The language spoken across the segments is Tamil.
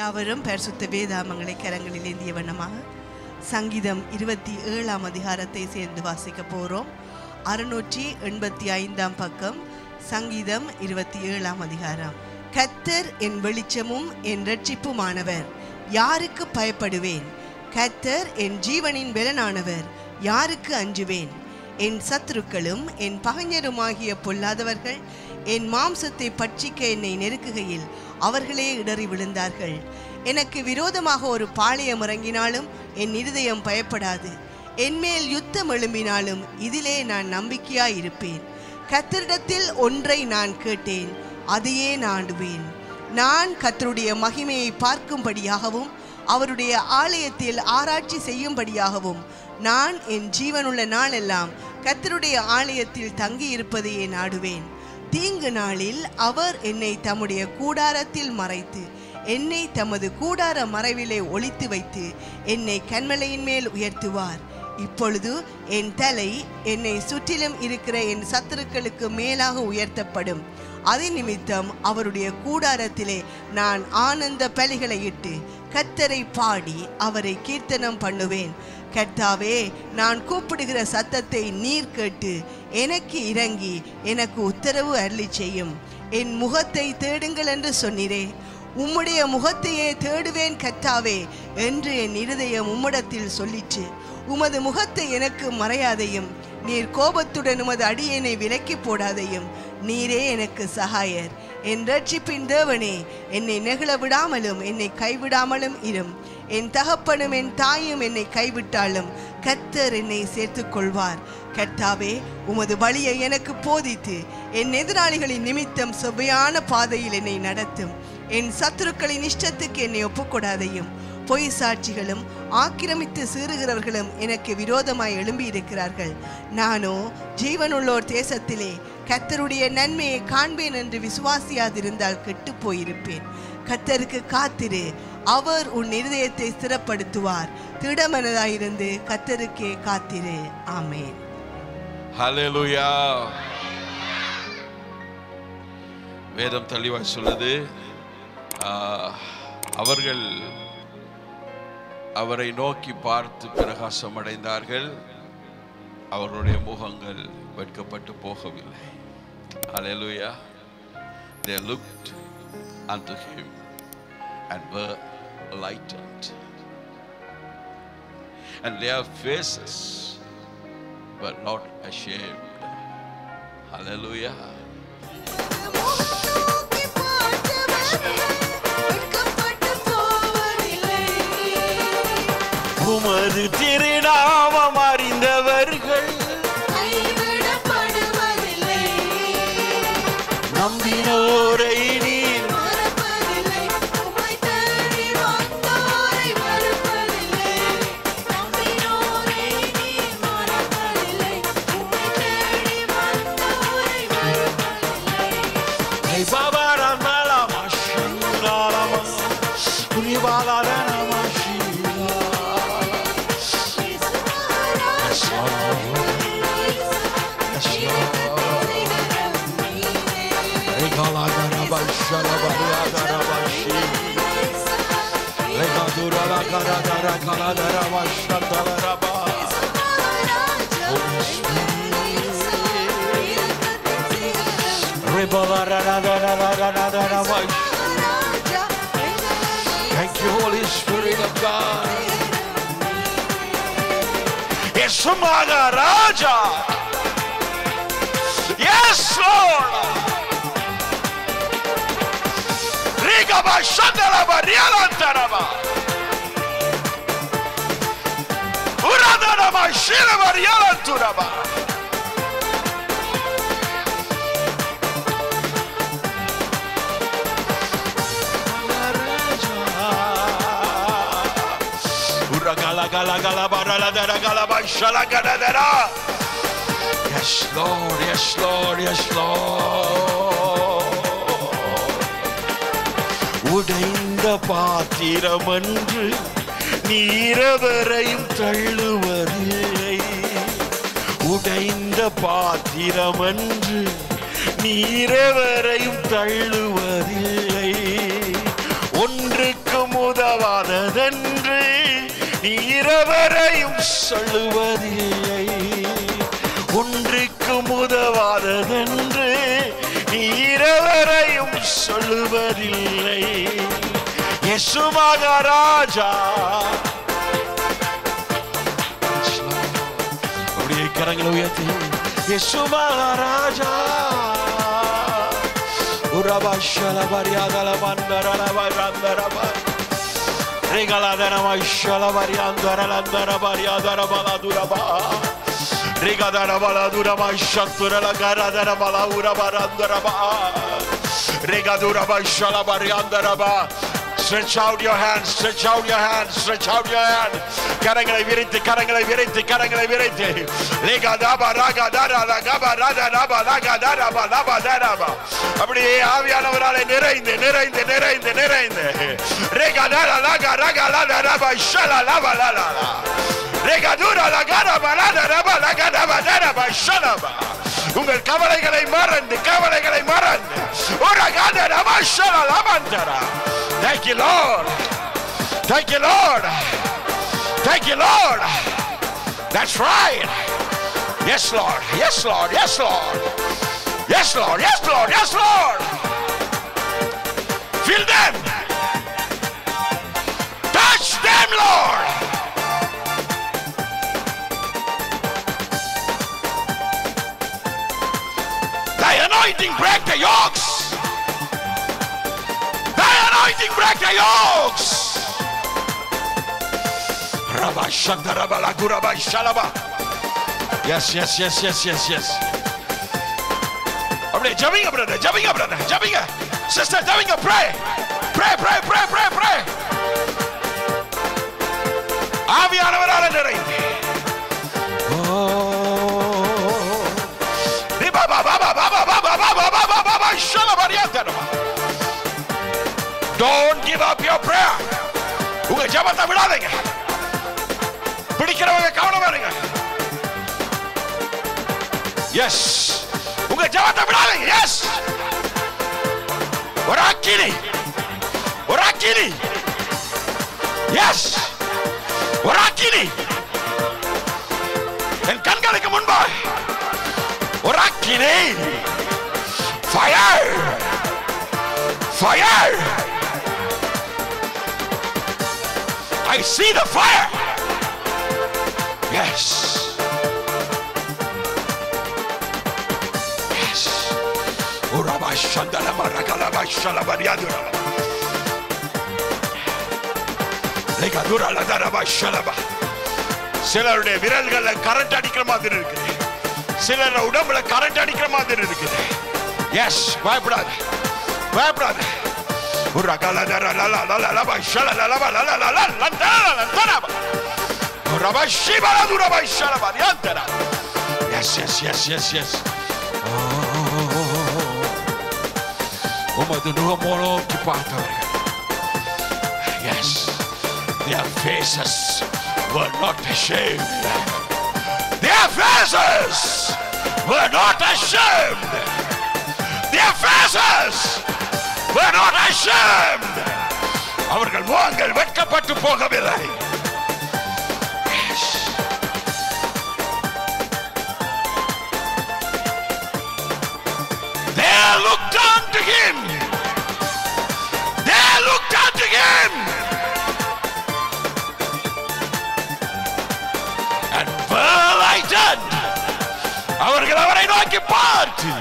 யாவரும் பரிசுத்த வேதாமங்களை கரங்களில் ஏந்திய வண்ணமாக சங்கீதம் இருபத்தி ஏழாம் அதிகாரத்தை சேர்ந்து வாசிக்க போகிறோம் அறுநூற்றி எண்பத்தி ஐந்தாம் பக்கம் சங்கீதம் இருபத்தி ஏழாம் அதிகாரம் கத்தர் என் வெளிச்சமும் என் இரட்சிப்புமானவர் யாருக்கு பயப்படுவேன் கத்தர் என் ஜீவனின் பெலனானவர் யாருக்கு அஞ்சுவேன் என் சத்துருக்களும் என் பகைஞருமாகிய பொல்லாதவர்கள் என் மாம்சத்தை பட்சிக்க என்னை நெருக்குகையில் அவர்களே இடறி விழுந்தார்கள் எனக்கு விரோதமாக ஒரு பாளையம் இறங்கினாலும் என் இருதயம் பயப்படாது என்மேல் யுத்தம் எழும்பினாலும் இதிலே நான் நம்பிக்கையாய் இருப்பேன் கத்தரிடத்தில் ஒன்றை நான் கேட்டேன் அதையே நாடுவேன் நான் கத்தருடைய மகிமையை பார்க்கும்படியாகவும் அவருடைய ஆலயத்தில் ஆராய்ச்சி செய்யும்படியாகவும் நான் என் ஜீவனுள்ள நாளெல்லாம் கத்தருடைய ஆலயத்தில் தங்கி இருப்பதையே நாடுவேன் தீங்கு நாளில் அவர் என்னை தம்முடைய கூடாரத்தில் மறைத்து என்னை தமது கூடார மறைவிலே ஒளித்து வைத்து என்னை கண்மலையின் மேல் உயர்த்துவார் இப்பொழுது என் தலை என்னை சுற்றிலும் இருக்கிற என் சத்துருக்களுக்கு மேலாக உயர்த்தப்படும் அது நிமித்தம் அவருடைய கூடாரத்திலே நான் ஆனந்த பலிகளை இட்டு கத்தரை பாடி அவரை கீர்த்தனம் பண்ணுவேன் கர்த்தாவே நான் கூப்பிடுகிற சத்தத்தை நீர் கேட்டு எனக்கு இறங்கி எனக்கு உத்தரவு அருளி செய்யும் என் முகத்தை தேடுங்கள் என்று சொன்னீரே உம்முடைய முகத்தையே தேடுவேன் கர்த்தாவே என்று என் இருதயம் உம்மிடத்தில் சொல்லிற்று உமது முகத்தை எனக்கு மறையாதையும் நீர் கோபத்துடன் உமது அடியேனை விலக்கி போடாதையும் நீரே எனக்கு சகாயர் என் ரட்சிப்பின் தேவனே என்னை நெகிழ விடாமலும் என்னை கைவிடாமலும் இரும் என் தகப்பனும் என் தாயும் என்னை கைவிட்டாலும் கர்த்தர் என்னை சேர்த்துக் கொள்வார் கர்த்தாவே உமது வழியை எனக்கு போதித்து என் எதிராளிகளின் நிமித்தம் செவ்வையான பாதையில் என்னை நடத்தும் என் சத்துருக்களின் இஷ்டத்துக்கு என்னை ஒப்புக்கொடாதையும் பொய் சாட்சிகளும் ஆக்கிரமித்து சீறுகிறவர்களும் எனக்கு விரோதமாய் எழும்பி இருக்கிறார்கள் நானோ ஜீவனுள்ளோர் தேசத்திலே கத்தருடைய நன்மையை காண்பேன் என்று விசுவாசியாதிருந்தால் கெட்டு போயிருப்பேன் கத்தருக்கு காத்திரு அவர் உன் இருதயத்தை ஸ்திரப்படுத்துவார் திடமனதாயிருந்து கத்தருக்கே காத்திரு ஆமேன் ஹalleluya வேதம் தெளிவாய் சொல்லுது ஆஹ், அவர்கள் அவரை நோக்கி பார்த்து பிரகாசம் அடைந்தார்கள் அவர்களுடைய முகங்கள் வெட்கப்பட்டு போகவில்லை ஹalleluya they looked unto him and were lightened and their faces were not ashamed hallelujah உமது திருநாமம் அறிந்தவர்கள் நம்பினோரை நீர் Hey, Baba Ramala Mashingalama Univala Namashila Yes, Lord. Yes, Lord. Regala Garaba Shalaba Garaba Shi Regadura la Gara Gara Gara Gara Shatala Raba Holy Spirit Rebala Rana Rana Rana Rana Rana Thank you, Holy Spirit of God. Yes, Maharaja. Yes, Lord. Rigaba Shandaraba Rialantaraba. Uradaraba Shiraba Rialanturaba. Yes, Lord, yes, Lord, yes, Lord. உடைந்த பாத்திரமன்று நீரவரையும் தள்ளுவதில்லை உடைந்த பாத்திரமன்று நீரவரையும் தள்ளுவதில்லை ஒன்றுக்கும் உதவாதென்று நீ இரவரையும் சொல்லுவதில்லை ஒன்றுக்கும் உதவாததென்று நீ இரவரையும் சொல்லுவதில்லை இயேசு மகாராஜா அப்படியே கரங்களை உயர்த்தி இயேசு Maharaja உரபா ஷலபரியாதல மந்தரலபரந்தரபா Regaladana shala variandara landara variadara baladura ba. Regadara baladura ba shatura la garadara balaura barandara ba. Regadura ba shala variandara ba. Stretch out your hands, stretch out your hands, stretch out your hand. கரங்களை விரித்து கரங்களை விரித்து கரங்களை விரித்து லேகாதாபா ராகாதாரா லகாபா ராதாராபா லாகாதாராபா லாபாதாராபா அப்படியே ஆவியானவராலே நிறைந்து நிறைந்து நிறைந்து நிறைந்து ரேகாதாரா லாகா ராகா லாதாராபா ஷலா லாபா லாலா ரேகாதூரா லகாரா பலாதா ரபா லகாதாபா தாராபா ஷலபா உங்கள் கவலைகளை மறந்து கவலைகளை மறந்து ஒரு காத ரபா ஷலா லாபாந்தரா Thank you, Lord. Thank you, Lord. Thank you, Lord. That's right. Yes, Lord. Yes, Lord. Yes, Lord. Yes, Lord. Yes, Lord. Yes, Lord. Feel them. Touch them, Lord. Thy anointing break the yokes. Thy anointing break the yokes. Rabba Shanda Rabba Lagu Rabba Shalaba. Yes, yes, yes, yes, yes, yes. அப்படியே ஜபிங்க பிரதர் ஜபிங்க பிரதர் ஜபிங்க சிஸ்டர் ஜபிங்க pray pray pray pray pray pray ஆவியானவரால நிறைந்து ஓ ரிபா பா பா பா பா பா பா பா பா பா பா பா பா ஷலபரியாதரமா Don't give up your prayer. உங்க ஜெபத்தை விடாதீங்க பிடிக்கிறவங்க கவனமா இருங்க எஸ் உங்க ஜெபத்தை விடாதீங்க எஸ் ஒரு அக்கினி ஒரு அக்கினி எஸ் ஒரு அக்கினி என் கண்களுக்கு முன்பாக ஒரு அக்கினி fire fire I see the fire. Yes. Yes. Uraba shandala marakalaba shalabariadura. Legadura la daraba shalaba. சிலருடைய விரல்கள்ல கரண்ட் அடிக்கிற மாதிரி இருக்குது சிலர் உடம்புல கரண்ட் அடிக்கிற மாதிரி இருக்குது எஸ் பயப்படாது பயப்படாது Uragala la la la la la la la ba shala la la ba la la la la la la la la la la ba. Uraba shiba la dura ba shala ba yantera. Yes yes yes yes yes. உமது நுகமோ நோக்கி பார்த்தவர்கள் Yes, their faces were not ashamed. Their faces were not ashamed. Their faces were not ashamed. அவர்கள் முகங்கள் வெட்கப்பட்டு போகவில்லை Yes. They looked unto him. They looked unto him. And were lightened. அவர்கள் அவரை நோக்கி பார்த்து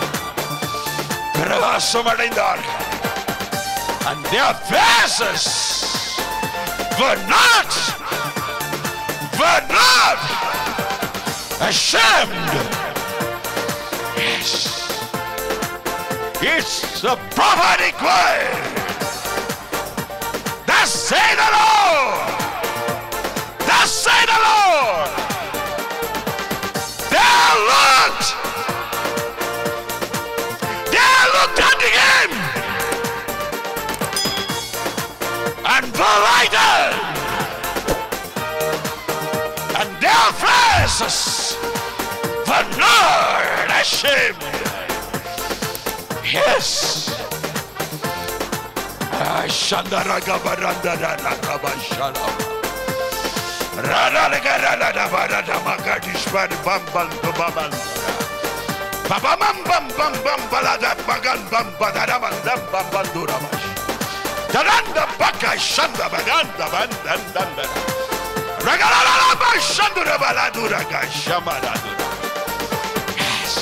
பிரகாசம் அடைந்தார்கள் and their faces were not were not ashamed yes it's the prophetic word thus say the Lord thus say the Lord they looked they looked unto him and were lightened, and their faces were not ashamed. Yes. Shandaragabarandararakabashala. Radalagaradabaratamagadisparbambaldubabandara. Babamam bam bam bam balada bagan bam badaraman dam bam bandurabash. Daranda baka shanda baganda bandandanda. Ragalala bashandura baladura gashamadadura. Yes.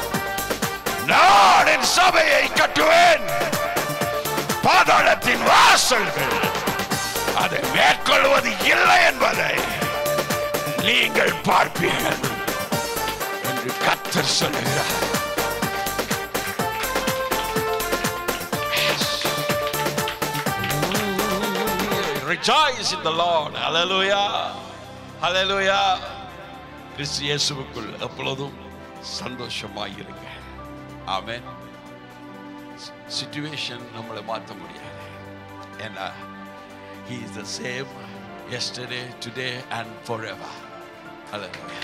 நாளின் சபையை கட்டுவேன் பாதாளத்தின் வாசல்கள் அதை மேற்கொள்வது இல்லை என்பதை நீங்கள் பார்ப்பீர்கள் என்று கத்தர் சொல்லுகிறார் Rejoice in the Lord. Hallelujah. Hallelujah. கிறிஸ்து இயேசுவுக்குள் எப்பொழுதும் சந்தோஷமாயிருங்க ஆமென் சிச்சுவேஷன் நம்மளை மாற்ற முடியாது ஏன்னா he is the same yesterday today and forever hallelujah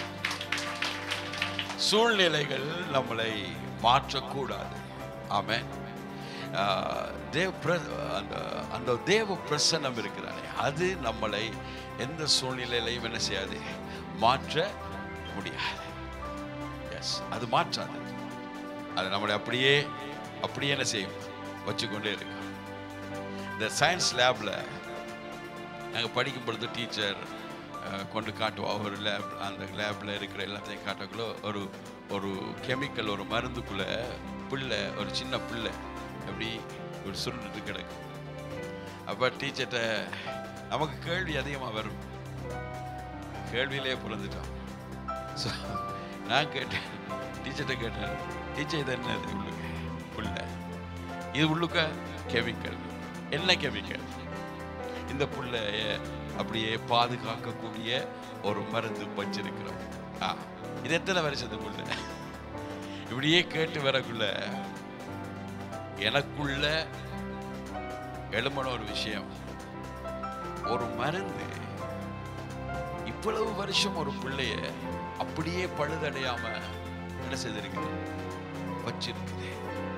சூழ்நிலைகள் நம்மளை மாற்றக்கூடாது ஆமென் ஆஹ், தேவ பிர- அந்த அந்த தேவ பிரசன்னம் இருக்கிறானே அது நம்மளை எந்த சூழ்நிலையிலையும் என்ன செய்யாது மாற்ற முடியாது எஸ் அது மாற்றாது அது நம்மளை அப்படியே அப்படியே என்ன செய்யும் வச்சுக்கொண்டே இருக்கும் இந்த சயின்ஸ் லேபில் நாங்கள் படிக்கும் பொழுது டீச்சர் கொண்டு காட்டுவா ஒரு லேப் அந்த லேபில் இருக்கிற எல்லாத்தையும் காட்டக்குள்ள ஒரு ஒரு கெமிக்கல் ஒரு மருந்துக்குள்ளே பிள்ளை ஒரு சின்ன பிள்ளை அப்படி ஒரு சுருண்டுட்டு கிடக்கும் அப்போ டீச்சர்கிட்ட நமக்கு கேள்வி அதிகமாக வரும் கேள்வியிலே பிறந்துட்டோம் ஸோ நான் கேட்டேன் டீச்சர்கிட்ட கேட்டேன் டீச்சர் இது என்னது உள்ளுக்க புள்ள இது உள்ளுக்க கெமிக்கல் என்ன கெமிக்கல் இந்த புள்ளைய அப்படியே பாதுகாக்கக்கூடிய ஒரு மருந்து வச்சிருக்கிறோம் ஆ இது எத்தனை வருஷத்து புள்ள இப்படியே கேட்டு வரக்குள்ள எனக்குள்ள எழுமன ஒரு விஷயம் ஒரு மருந்து இவ்வளவு வருஷம் ஒரு பிள்ளைய அப்படியே பழுதடையாம என்ன செய்திருக்குது வச்சிருக்குது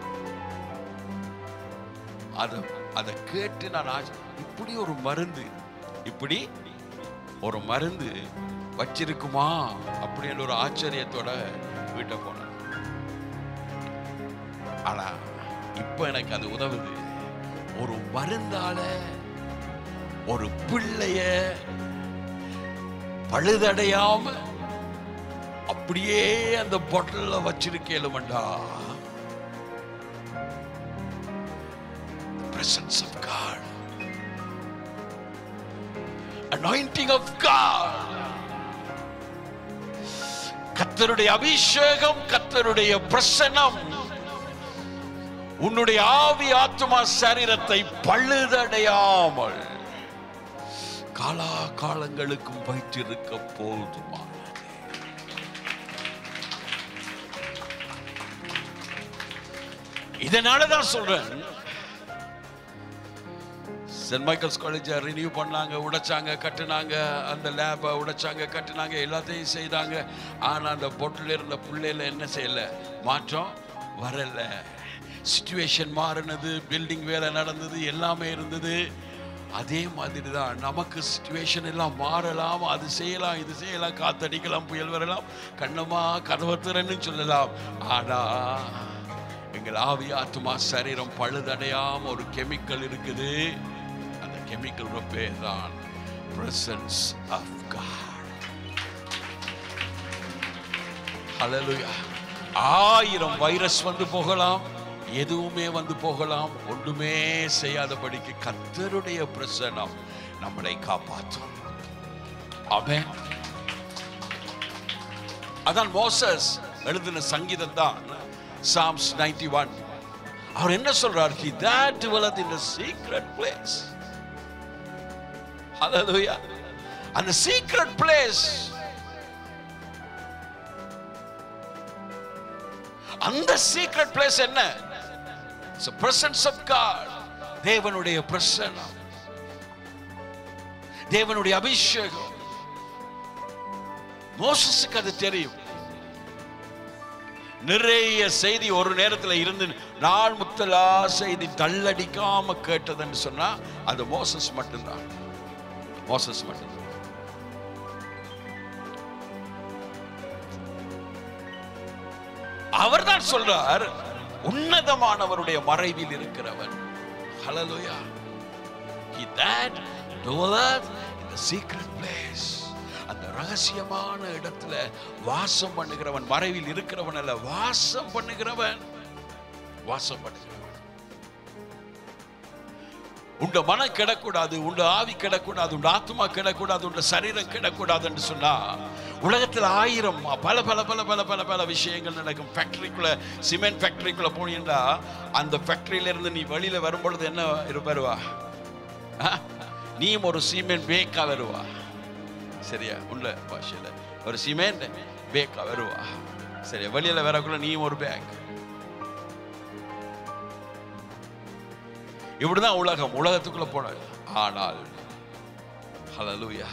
அத அதை கேட்டு நான் ஆச்ச- இப்படி ஒரு மருந்து இப்படி ஒரு மருந்து வச்சிருக்குமா அப்படின்னு ஒரு ஆச்சரியத்தோட வீட்டை போனேன் ஆனா இப்ப எனக்கு அது உதவுது ஒரு மருந்தால ஒரு பிள்ளைய பழுதடையாம அப்படியே அந்த பொட்டல்ல வச்சிருக்கேலுமண்டா presence of God anointing of God கத்தருடைய அபிஷேகம் கத்தருடைய பிரசனம் உன்னுடைய ஆவி ஆத்மா சரீரத்தை பழுதடையாமல் காலா காலங்களுக்கும் வைத்திருக்க போதுமானது இதனாலதான் சொல்றேன் சென்ட் மைக்கேல்ஸ் காலேஜை ரினியூ பண்ணாங்க உடைச்சாங்க கட்டுனாங்க அந்த லேபை உடைச்சாங்க கட்டுனாங்க எல்லாத்தையும் செய்தாங்க ஆனால் அந்த பொட்டில் இருந்த பிள்ளையில என்ன செய்யல மாற்றம் வரல சுச்சுவேஷன் மாறினது பில்டிங் வேலை நடந்தது எல்லாமே இருந்தது அதே மாதிரி தான் நமக்கு சுச்சுவேஷன் எல்லாம் மாறலாம் அது செய்யலாம் இது செய்யலாம் காத்தடிக்கலாம் புயல் வரலாம் கண்ணமா கதவை திறன்னு சொல்லலாம் ஆனா எங்கள் ஆவி ஆத்மா சரீரம் பழுதடையாம ஒரு கெமிக்கல் இருக்குது அந்த கெமிக்கலோட பேர் தான் பிரசன்ஸ் ஆஃப் காட் ஹalleluya ஆயிரம் வைரஸ் வந்து போகலாம் எதுவுமே வந்து போகலாம் ஒன்றுமே செய்யாதபடிக்கு கர்த்தருடைய பிரசனம் நம்மளை காப்பாற்றும் ஆமென் அதான் மோசஸ் எழுதின சங்கீதம் தான் சாம்ஸ் 91 அவர் என்ன சொல்றார் he that dwelleth in the secret place hallelujah அந்த secret place அந்த சீக்ரெட் பிளேஸ் என்ன It's the presence of God தேவனுடைய பிரசன்னம் தேவனுடைய அபிஷேகம் மோசஸுக்கு அது தெரியும் நிறைய செய்தி ஒரு நேரத்தில் இருந்து நாள் முத்தலா செய்தி தள்ளடிக்காம கேட்டதுன்னு சொன்னா அது மோசஸ் மட்டும்தான் மோசஸ் மட்டும்தான் அவர்தான் சொல்றார் உன்னதமானவருடைய மறைவில் இருக்கிறவன் ஹalleluya he that dwelleth in the secret place அந்த ரகசியமான இடத்துல வாசம் பண்ணுகிறவன் மறைவில் இருக்கிறவன் அல்ல வாசம் பண்ணுகிறவன் வாசம் பண்ணுகிறவன் உண்ட மனம் கிடக்கூடாது உண்ட ஆவி கிடக்கூடாது உண்ட ஆத்மா கிடக்கூடாது உண்ட சரீரம் கிடக்கூடாது என்று சொன்னா உலகத்தில் ஆயிரம் பல பல பல பல பல பல விஷயங்கள் நடக்கும் ஃபேக்டரிக்குள்ள சிமெண்ட் ஃபேக்டரிக்குள்ள போனீங்கன்னா அந்த ஃபேக்டரியில இருந்து நீ வெளியில வரும்பொழுது என்ன இரு- வருவா ஆ? நீயும் ஒரு சிமெண்ட் பேக்கா வருவா சரியா உள்ள பாஷையில் ஒரு சிமெண்ட் பேக்கா வருவா சரியா வெளியில வரக்குள்ள நீயும் ஒரு பேக் இப்படிதான் உலகம் உலகத்துக்குள்ள போன ஆனால் ஹalleluya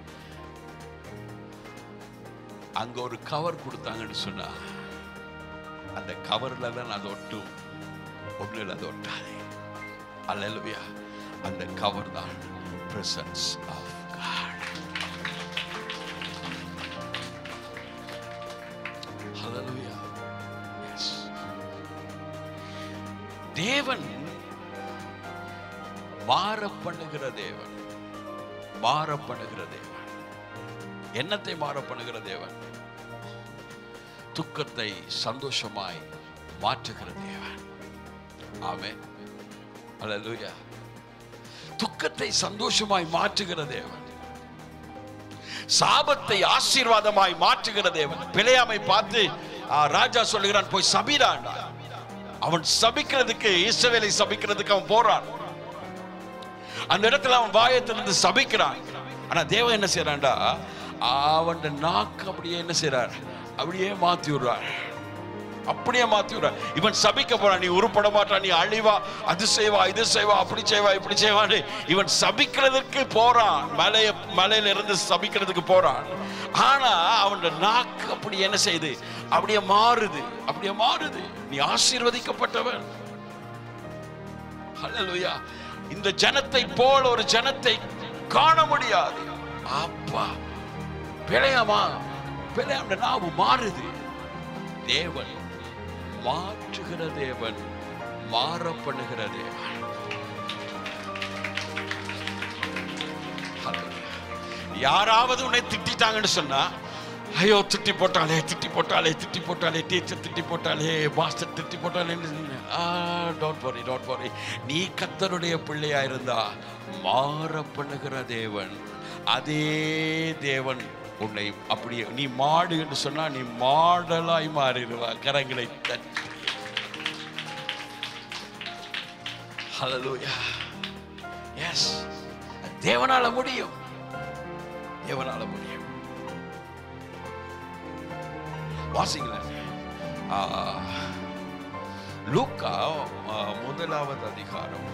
அங்க ஒரு கவர் கொடுத்தாங்கன்னு சொன்னா அந்த கவர்ல தான் அது ஒட்டும் ஒண்ணுல அது ஒட்டாது ஹalleluya அந்த கவர் தான் பிரசன்ஸ் ஆஃப் காட் ஹalleluya எஸ் தேவன் மாற பண்ணுகிற தேவன் மாற பண்ணுகிற தேவன் என்னத்தை மாற பண்ணுகிற தேவன் துக்கத்தை சந்தோஷமாய் மாற்றுகிற தேவன் ஆமே அல்லேலூயா துக்கத்தை சந்தோஷமாய் மாற்றுகிற தேவன் சாபத்தை ஆசீர்வாதமாய் மாற்றுகிற தேவன் பிழையாமை பார்த்து ஆ, ராஜா சொல்லுகிறான் போய் சபிடான் அவன் சபிக்கிறதுக்கு இஸ்ரவேலை சபிக்கிறதுக்கு அவன் போறான் அந்த இடத்துல அவன் வாயத்திலிருந்து சபிக்கிறான் ஆனா தேவன் என்ன செய்யறான்டா அவன் நாக்கு அப்படியே என்ன செய்றார் அப்படியே மாத்தி விடுறார் அப்படியே மாத்தி விடுறார் இவன் சபிக்க போறான் நீ உருப்பட மாட்டான் நீ அழிவா அது செய்வா இது செய்வா அப்படி செய்வா இப்படி செய்வான்னு இவன் சபிக்கிறதுக்கு போறான் மலைய மலையில இருந்து சபிக்கிறதுக்கு போறான் ஆனா அவன் நாக்கு அப்படி என்ன செய்யுது அப்படியே மாறுது அப்படியே மாறுது நீ ஆசீர்வதிக்கப்பட்டவன் ஹalleluya இந்த ஜனத்தை போல ஒரு ஜனத்தை காண முடியாது அப்பா பிழையாமா பிழையாண்ட நாவு மாறுது தேவன் மாற்றுகிற தேவன் மாற பண்ணுகிற தேவன் Hallelujah. யாராவது உன்னை திட்டிட்டாங்கன்னு சொன்னா ஐயோ திட்டி போட்டாலே திட்டி போட்டாலே திட்டி போட்டாலே டீச்சர் திட்டி போட்டாலே மாஸ்டர் திட்டி போட்டாலே டோன்ட் வரி டோன்ட் வரி நீ கத்தருடைய பிள்ளையா இருந்தா மாற பண்ணுகிற தேவன் அதே தேவன் உன்னை அப்படியே நீ மாடு என்று சொன்னா நீ மாடலாய் மாறிடுவா கரங்களை தட்டி ஹalleluya எஸ் தேவனால முடியும் தேவனால முடியும் வாசிங்களேன் ஆ, லூக்கா ஆ, முதலாவது அதிகாரம்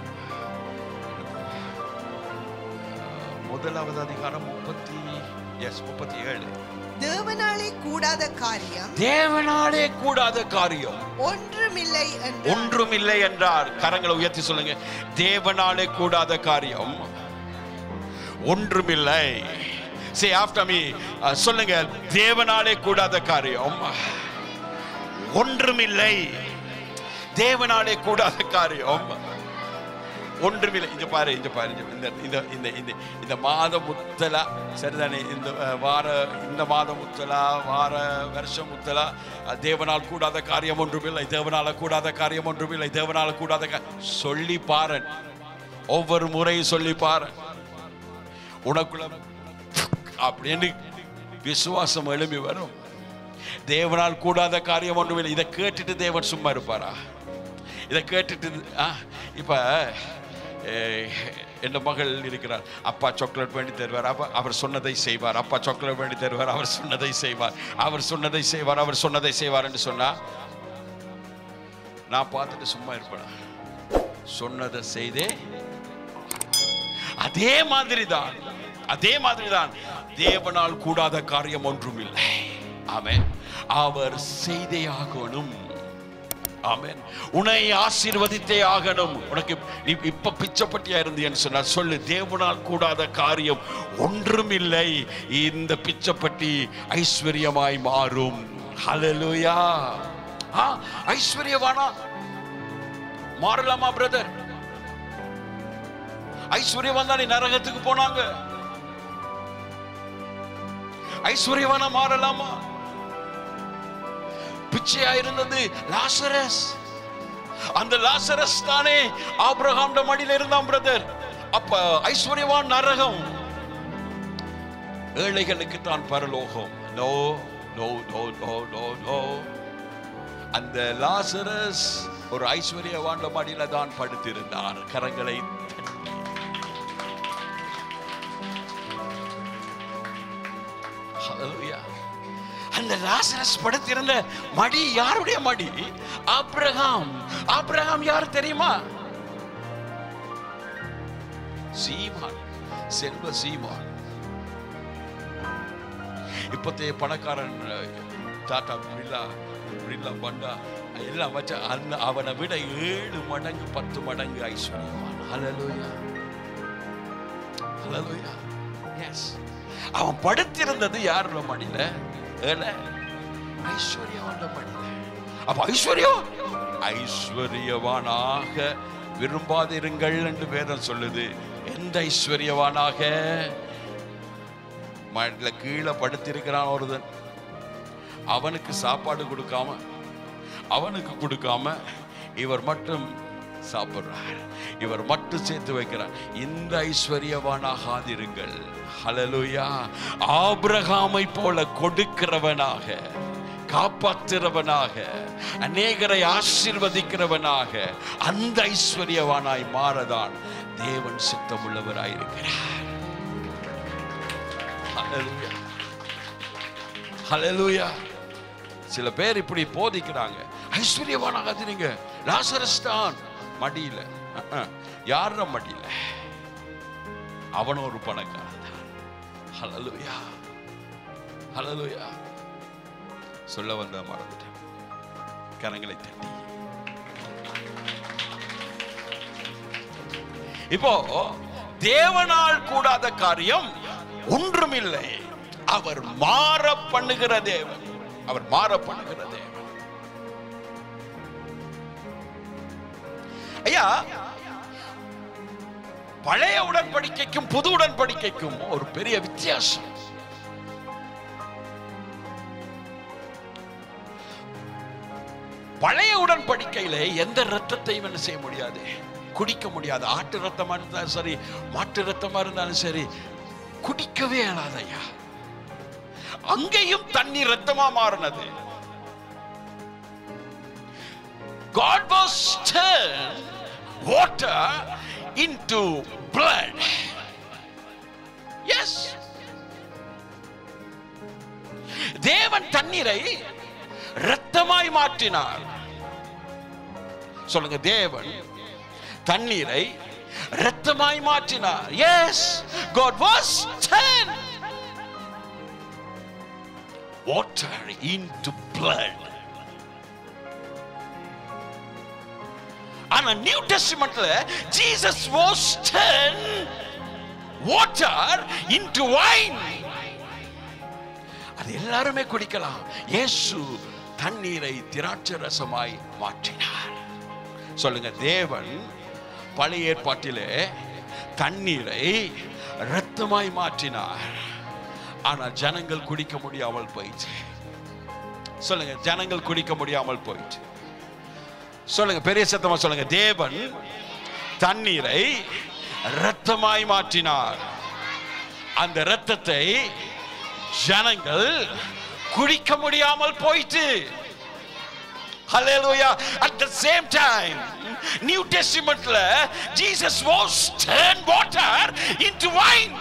ஆ, முதலாவது அதிகாரம் முப்பத்தி எஸ் முப்பத்தி ஏழு தேவனாலே கூடாத காரியம் தேவனாலே கூடாத காரியம் ஒன்றுமில்லை என்று ஒன்றுமில்லை என்றார் கரங்களை உயர்த்தி சொல்லுங்க தேவனாலே கூடாத காரியம் ஒன்றுமில்லை சே ஆஃப்டர் மீ சொல்லுங்க தேவனாலே கூடாத காரியம் ஒன்றுமில்லை தேவனாலே கூடாத காரியம் ஒன்றுமில்லை இங்க பாரு இங்க பாரு இங்க இந்த இந்த இந்த இந்த இந்த மாத முத்தலா சரிதானே இந்த அஹ், வார இந்த மாத முத்தலா வார வருஷம் முத்தலா அஹ், தேவனால் கூடாத காரியம் ஒன்றுமில்லை தேவனால கூடாத காரியம் ஒன்றுமில்லை தேவனால கூடாத கா- சொல்லி பாரன் ஒவ்வொரு முறையும் சொல்லி பாரன் உனக்குள்ள அப்படின்னு விசுவாசம் எழும்பி வரும் தேவனால் கூடாத காரியம் ஒன்றுமில்லை இதை கேட்டுட்டு தேவன் சும்மா இருப்பாரா இதை கேட்டுட்டு ஆ இப்போ என் மகள் இருக்கிறார் அப்பா சாக்லேட் வேண்டி தருவார் அப்பா அவர் சொன்னதை செய்வார் அப்பா சாக்லேட் வேண்டி தருவார் அவர் சொன்னதை செய்வார் அவர் சொன்னதை செய்வார் அவர் சொன்னதை செய்வார் என்று சொன்னா நான் பார்த்துட்டு சும்மா இருப்பேனா சொன்னதை செய்தே அதே மாதிரி தான் அதே மாதிரி தான் தேவனால் கூடாத காரியம் ஒன்றும் இல்லை ஆமென் அவர் செய்தே ஆகணும் ஆமென் உன்னை ஆசீர்வதித்தே ஆகணும் உனக்கு நீ இப்ப பிச்சைப்பட்டியா இருந்தேன்னு சொன்னா சொல்லு தேவனால் கூடாத காரியம் ஒன்றும் இல்லை இந்த பிச்சைப்பட்டி ஐஸ்வர்யமாய் மாறும் ஹalleluya ஆ ஐஸ்வர்யவானா மாறலாமா பிரதர் ஐஸ்வர்யவான் தானே நரகத்துக்கு போனாங்க ஐஸ்வர்யவானா மாறலாமா பிச்சையா இருந்தது லாசரஸ் அந்த லாசரஸ் தானே ஆபிரகாம் மடியில இருந்தான் பிரதர் அப்ப ஐஸ்வர்யவான் நரகம் ஏழைகளுக்கு தான் பரலோகம் no no no no no no அந்த லாசரஸ் ஒரு ஐஸ்வர்யவான் மடியில தான் படுத்திருந்தார் கரங்களை தட்டி. Hallelujah. அந்த லாசரஸ் படுத்திருந்த மடி யாருடைய மடி ஆபிரகாம் ஆபிரகாம் யார் தெரியுமா சீமான் செல்வ சீமான் இப்பத்தைய பணக்காரன் டாடா பிர்லா பிர்லா பண்டா எல்லாம் வச்ச அந்த அவனை விட ஏழு மடங்கு பத்து மடங்கு ஐஸ்வர்யவான் ஹalleluya ஹalleluya எஸ் அவன் படுத்திருந்தது யாரோட மடியில ஏல ஐஸ்வர்யவான மடியில அப்ப ஐஸ்வர்யம் ஐஸ்வர்யவானாக விரும்பாதிருங்கள் என்று வேதம் சொல்லுது எந்த ஐஸ்வர்யவானாக மடியில கீழே படுத்திருக்கிறான் ஒருதன் அவனுக்கு சாப்பாடு கொடுக்காம அவனுக்கு கொடுக்காம இவர் மட்டும் சாப்பிடுறார் இவர் மட்டும் சேர்த்து வைக்கிறார் இந்த ஐஸ்வர்யவானாகாதிருங்கள் ஹalleluya ஆபிரகாமை போல கொடுக்கிறவனாக காப்பாற்றுறவனாக அநேகரை ஆசீர்வதிக்கிறவனாக அந்த ஐஸ்வர்யவானாய் மாறதான் தேவன் சித்தமுள்ளவராயிருக்கிறார் ஹalleluya ஹalleluya சில பேர் இப்படி போதிக்கிறாங்க ஐஸ்வர்யவானாகாதீங்க லாசரஸ் தான் மடியில அஹ், யார மடியில அவன் ஒரு பணக்காரன் தான் ஹalleluya ஹalleluya சொல்ல வந்த மறந்துட்டேன் கரங்களை தட்டி இப்போ தேவனால் கூடாத காரியம் ஒன்றுமில்லை அவர் மாற பண்ணுகிற தேவன் அவர் மாற பண்ணுகிற தேவன் ஐயா பழைய உடன்படிக்கைக்கும் புது உடன்படிக்கைக்கும் ஒரு பெரிய வித்தியாசம் பழைய உடன்படிக்கையில எந்த ரத்தத்தையும் என்ன செய்ய முடியாது குடிக்க முடியாது ஆட்டு ரத்தமா இருந்தாலும் சரி மாட்டு ரத்தமா இருந்தாலும் சரி குடிக்கவே இயலாது ஐயா அங்கேயும் தண்ணி ரத்தமா மாறினது God was turned water into blood. Yes. தேவன் தண்ணீரை இரத்தமாய் மாற்றினார் சொல்லுங்க தேவன் தண்ணீரை இரத்தமாய் மாற்றினார் yes God was turned water into blood ஆனா நியூ டெஸ்டிமெண்ட்ல Jesus was turn water into wine அது எல்லாருமே குடிக்கலாம் இயேசு தண்ணீரை திராட்சை ரசமாய் மாற்றினார் சொல்லுங்க தேவன் பழைய ஏற்பாட்டிலே தண்ணீரை இரத்தமாய் மாற்றினார் ஆனா ஜனங்கள் குடிக்க முடியாமல் போயிடுச்சு சொல்லுங்க ஜனங்கள் குடிக்க முடியாமல் போயிடுச்சு சொல்லுங்க பெரிய சத்தமா சொல்லுங்க தேவன் தண்ணீரை இரத்தமாய் மாற்றினார் அந்த இரத்தத்தை ஜனங்கள் குடிக்க முடியாமல் போயிட்டு Hallelujah. At the same time, New Testamentல Jesus was turned water into wine.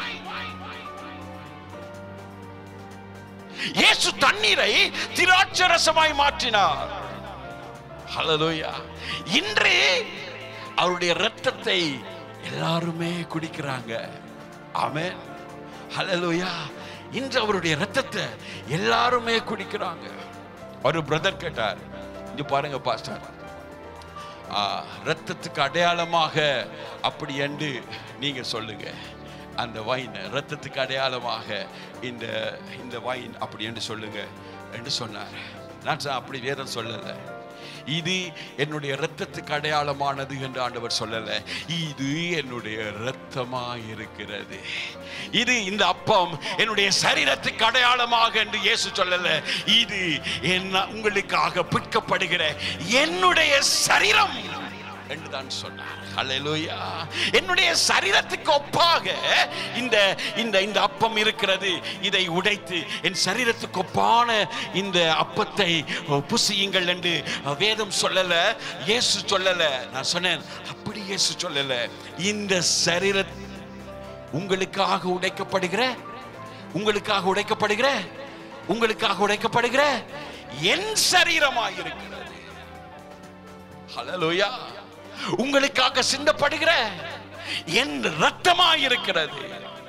இயேசு தண்ணீரை திராட்சை ரசமாய் மாற்றினார் ஹalleluya இன்று அவருடைய இரத்தத்தை எல்லாருமே குடிக்கிறாங்க ஆமென் ஹalleluya இன்று அவருடைய இரத்தத்தை எல்லாருமே குடிக்கிறாங்க ஒரு பிரதர் கேட்டார் இங்க பாருங்க பாஸ்டர் ஆ, ரத்தத்துக்கு அடையாளமாக அப்படி என்று நீங்க சொல்லுங்க அந்த வைன் ரத்தத்துக்கு அடையாளமாக இந்த இந்த வைன் அப்படி என்று சொல்லுங்க என்று சொன்னார் நான் சொன்னேன், அப்படி வேதம் சொல்லலை இது என்னுடைய இரத்தத்துக்கு அடையாளமானது என்று ஆண்டவர் சொல்லல இது என்னுடைய இரத்தமா இருக்கிறது இது இந்த அப்பம் என்னுடைய சரீரத்துக்கு அடையாளமாக என்று இயேசு சொல்லல இது என்ன உங்களுக்காக பிற்கப்படுகிற என்னுடைய சரீரம் என்று தான் சொன்னார் ஹalleluya என்னுடைய சரீரத்துக்கு ஒப்பாக இந்த இந்த இந்த அப்பம் இருக்கிறது இதை உடைத்து என் சரீரத்துக்கு ஒப்பான இந்த அப்பத்தை புசியுங்கள் என்று வேதம் சொல்லல இயேசு சொல்லல நான் சொன்னேன் அப்படி இயேசு சொல்லல இந்த சரீர உங்களுக்காக உடைக்கப்படுகிற உங்களுக்காக உடைக்கப்படுகிற உங்களுக்காக உடைக்கப்படுகிற என் சரீரமாய் இருக்கிறது ஹalleluya உங்களுக்காக சிந்தப்படுகிற என் ரத்தமாய் இருக்கிறது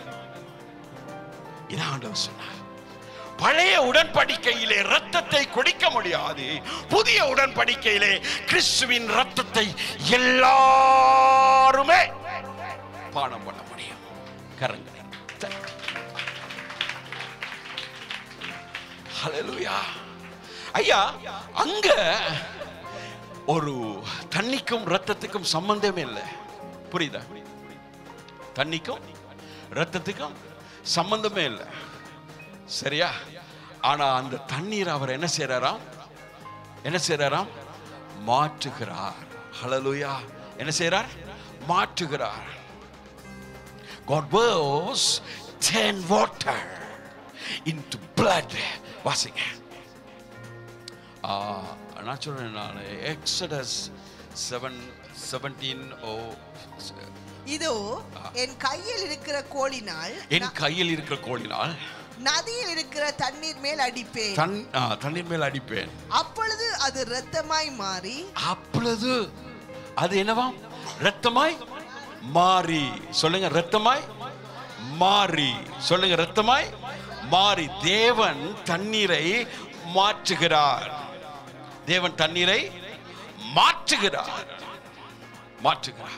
இதான் ஆண்டவர் சொன்னார் பழைய உடன்படிக்கையிலே ரத்தத்தை குடிக்க முடியாது புதிய உடன்படிக்கையிலே கிறிஸ்துவின் ரத்தத்தை எல்லாருமே பானம் பண்ண முடியும் கரங்களை தட்டி. ஹalleluya ஐயா அங்க ஒரு தண்ணிக்கும் ரத்தத்துக்கும் சம்பந்தமே இல்லை புரியுதா தண்ணிக்கும் ரத்தத்துக்கும் சம்பந்தமே இல்லை சரியா ஆனா அந்த தண்ணீர் அவர் என்ன செய்றாராம் என்ன செய்றாராம் மாற்றுகிறார் ஹalleluya என்ன செய்றார் மாற்றுகிறார் God was turn water into blood வாசிங்க ஆ, நான் சொல்றேன் நான் எக்ஸடஸ் செவன் செவன்டீன் ஓ இதோ என் கையில் இருக்கிற கோலினால் என் கையில் இருக்கிற கோலினால் நதியில் இருக்கிற தண்ணீர் மேல் அடிப்பேன் தன் ஆ, தண்ணீர் மேல் அடிப்பேன் அப்பொழுது அது இரத்தமாய் மாறி அப்பொழுது அது என்னவாம் ரத்தமாய் மாறி சொல்லுங்க ரத்தமாய் மாறி சொல்லுங்க ரத்தமாய் மாறி தேவன் தண்ணீரை மாற்றுகிறார் தேவன் தண்ணீரை மாற்றுகிறார் மாற்றுகிறார்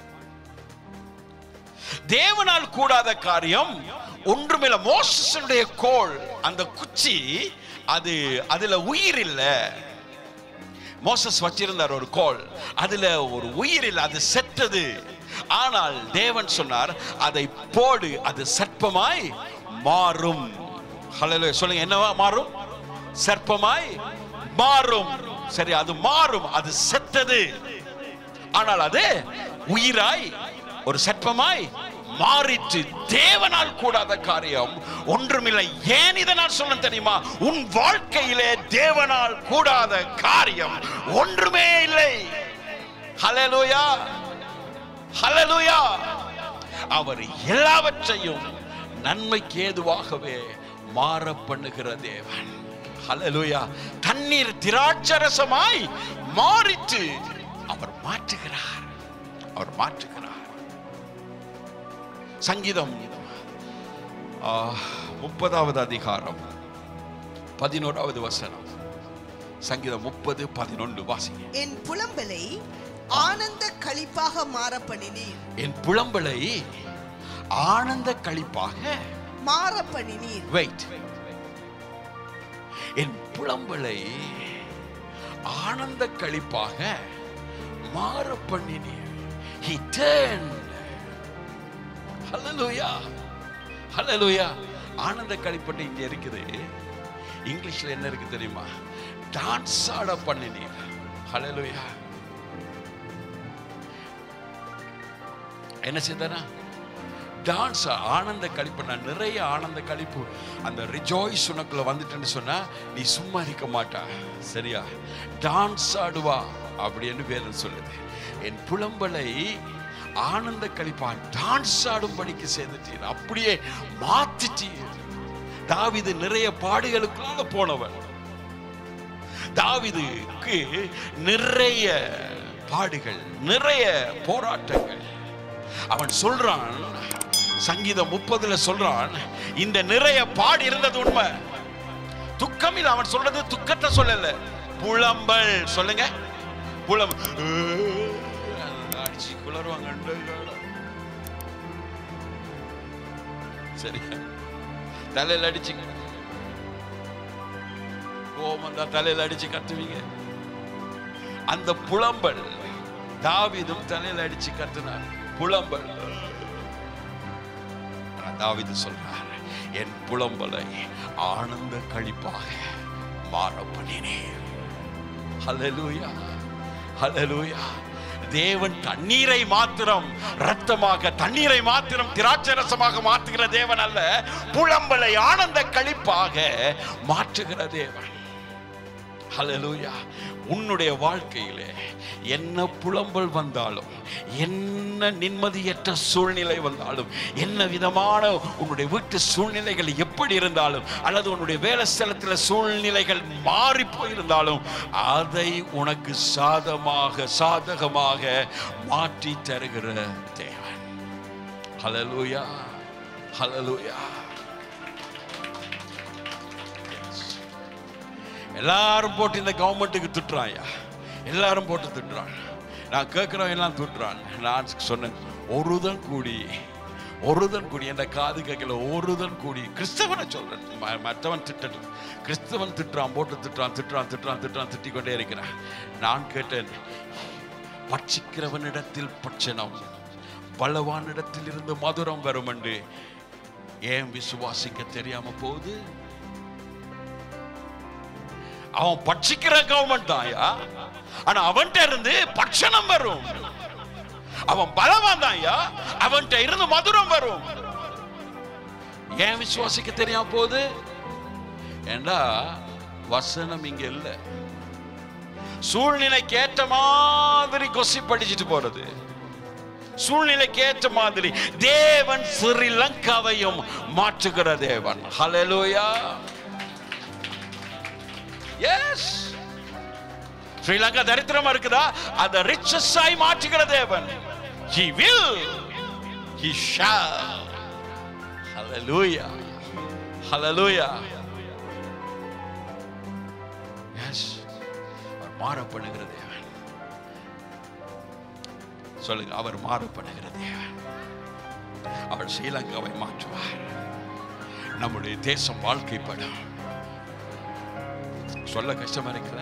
தேவனால் கூடாத காரியம் ஒன்றுமில்ல மோசனுடைய கோல் அந்த குச்சி அது அதுல உயிர் இல்லை மோசஸ் வச்சிருந்தார் ஒரு கோல் அதுல ஒரு உயிர் இல்லை அது செத்தது ஆனால் தேவன் சொன்னார் அதை போடு அது சர்ப்பமாய் மாறும் ஹalleluya சொல்லுங்க என்னவா மாறும் சர்ப்பமாய் மாறும் சரி அது மாறும் அது செத்தது ஆனால் அது உயிராய் ஒரு சர்ப்பமாய் மாறிற்று தேவனால் கூடாத காரியம் ஒன்றுமில்லை ஏன் இதை நான் சொல்ல தெரியுமா உன் வாழ்க்கையிலே தேவனால் கூடாத காரியம் ஒன்றுமே இல்லை ஹalleluya ஹalleluya அவர் எல்லாவற்றையும் நன்மைக்கு ஏதுவாகவே மாற பண்ணுகிற தேவன் ஹalleluya தண்ணீர் திராட்சரசமாய் மாறிற்று அவர் மாற்றுகிறார் அவர் மாற்றுகிறார் சங்கீதம் ஆ, முப்பதாவது அதிகாரம் பதினோராவது வசனம் சங்கீதம் முப்பது பதினொன்று வாசிங்க என் புலம்பலை ஆனந்த களிப்பாக மாற பண்ணினீர் என் புலம்பலை ஆனந்த களிப்பாக மாற பண்ணினீர் வெயிட் என் புலம்பலை ஆனந்த களிப்பாக மாற பண்ணினீர் he turned hallelujah hallelujah ஆனந்த களிப்பட்டு இங்க இருக்குது இங்கிலீஷ்ல என்ன இருக்கு தெரியுமா டான்ஸ் ஆட பண்ணினீர் hallelujah என்ன செய்தாரா டான்ஸ் ஆனந்த கழிப்பு நான் நிறைய ஆனந்த கழிப்பு அந்த ரிஜாய்ஸ் உனக்குள்ள வந்துட்டேன்னு சொன்னா நீ சும்மா இருக்க மாட்டா சரியா டான்ஸ் ஆடுவா அப்படின்னு வேதம் சொல்லுது என் புலம்பலை ஆனந்த கழிப்பா டான்ஸ் ஆடும்படிக்கு செய்துட்டீர் அப்படியே மாத்திட்டீர் தாவிது நிறைய பாடுகளுக்குள்ள போனவன் தாவிதுக்கு நிறைய பாடுகள் நிறைய போராட்டங்கள் அவன் சொல்றான் சங்கீதம் முப்பதுல சொல்றான் இந்த நிறைய பாடு இருந்தது உண்மை துக்கம் இல்ல அவன் சொல்றது துக்கத்தை சொல்லல புலம்பல் சொல்லுங்க புலம் அடிச்சு குளருவாங்க சரி தலையில அடிச்சு கோபம் தான் தலையில அடிச்சு கத்துவீங்க அந்த புலம்பல் தாவீதும் தலையில அடிச்சு கத்துனார் புலம்பல் ஆனா தாவீது சொல்றார் என் புலம்பலை ஆனந்த கழிப்பாக மாற பண்ணினேன் ஹalleluya ஹalleluya தேவன் தண்ணீரை மாத்திரம் ரத்தமாக தண்ணீரை மாத்திரம் திராட்சை ரசமாக மாற்றுகிற தேவன் அல்ல புலம்பலை ஆனந்த கழிப்பாக மாற்றுகிற தேவன் ஹalleluya உன்னுடைய வாழ்க்கையிலே என்ன புலம்பல் வந்தாலும் என்ன நிம்மதியற்ற சூழ்நிலை வந்தாலும் என்ன விதமான உன்னுடைய வீட்டு சூழ்நிலைகள் எப்படி இருந்தாலும் அல்லது உன்னுடைய வேலை ஸ்தலத்தில் சூழ்நிலைகள் மாறி போயிருந்தாலும் அதை உனக்கு சாதமாக சாதகமாக மாற்றி தருகிற தேவன் ஹalleluya ஹalleluya எல்லாரும் போட்டு இந்த கவர்மெண்ட்டுக்கு திட்டுறாயா எல்லாரும் போட்டு திட்டுறான் நான் கேட்குறவன் எல்லாம் திட்டுறான் நான் சொன்னேன் ஒருதன் கூடி ஒருதன் கூடி என்ற காது கேட்கல ஒருதன் கூடி கிறிஸ்தவனை சொல்றேன் ம- மற்றவன் திட்டட்டும் கிறிஸ்தவன் திட்டுறான் போட்டு திட்டுறான் திட்டுறான் திட்டுறான் திட்டுறான் திட்டிக் கொண்டே இருக்கிறான் நான் கேட்டேன் பட்சிக்கிறவனிடத்தில் பட்சணம் பலவானிடத்தில் இருந்து மதுரம் வரும் என்று ஏன் விசுவாசிக்க தெரியாம போகுது அவன் பட்சிக்கிற கவர்மெண்ட் தான்யா ஆனா அவன்கிட்ட இருந்து பட்சணம் வரும் அவன் பலவான் தான்யா அவன்கிட்ட இருந்து மதுரம் வரும் ஏன் விசுவாசிக்க தெரியாம போகுது ஏண்டா வசனம் இங்க இல்ல சூழ்நிலைக்கு ஏற்ற மாதிரி கொசி படிச்சுட்டு போறது சூழ்நிலைக்கு ஏற்ற மாதிரி தேவன் ஸ்ரீலங்காவையும் மாற்றுகிற தேவன் ஹalleluya எஸ் ஸ்ரீலங்கா தரித்திரமா இருக்குதா அதை ரிச்சஸ் ஆய் மாற்றுகிற தேவன் he will he shall hallelujah hallelujah yes அவர் மாற பண்ணுகிற தேவன் சொல்லுங்க அவர் மாற பண்ணுகிற தேவன் அவர் ஸ்ரீலங்காவை மாற்றுவார் நம்முடைய தேசம் வாழ்க்கைப்படும் சொல்ல கஷ்டமா இருக்கிற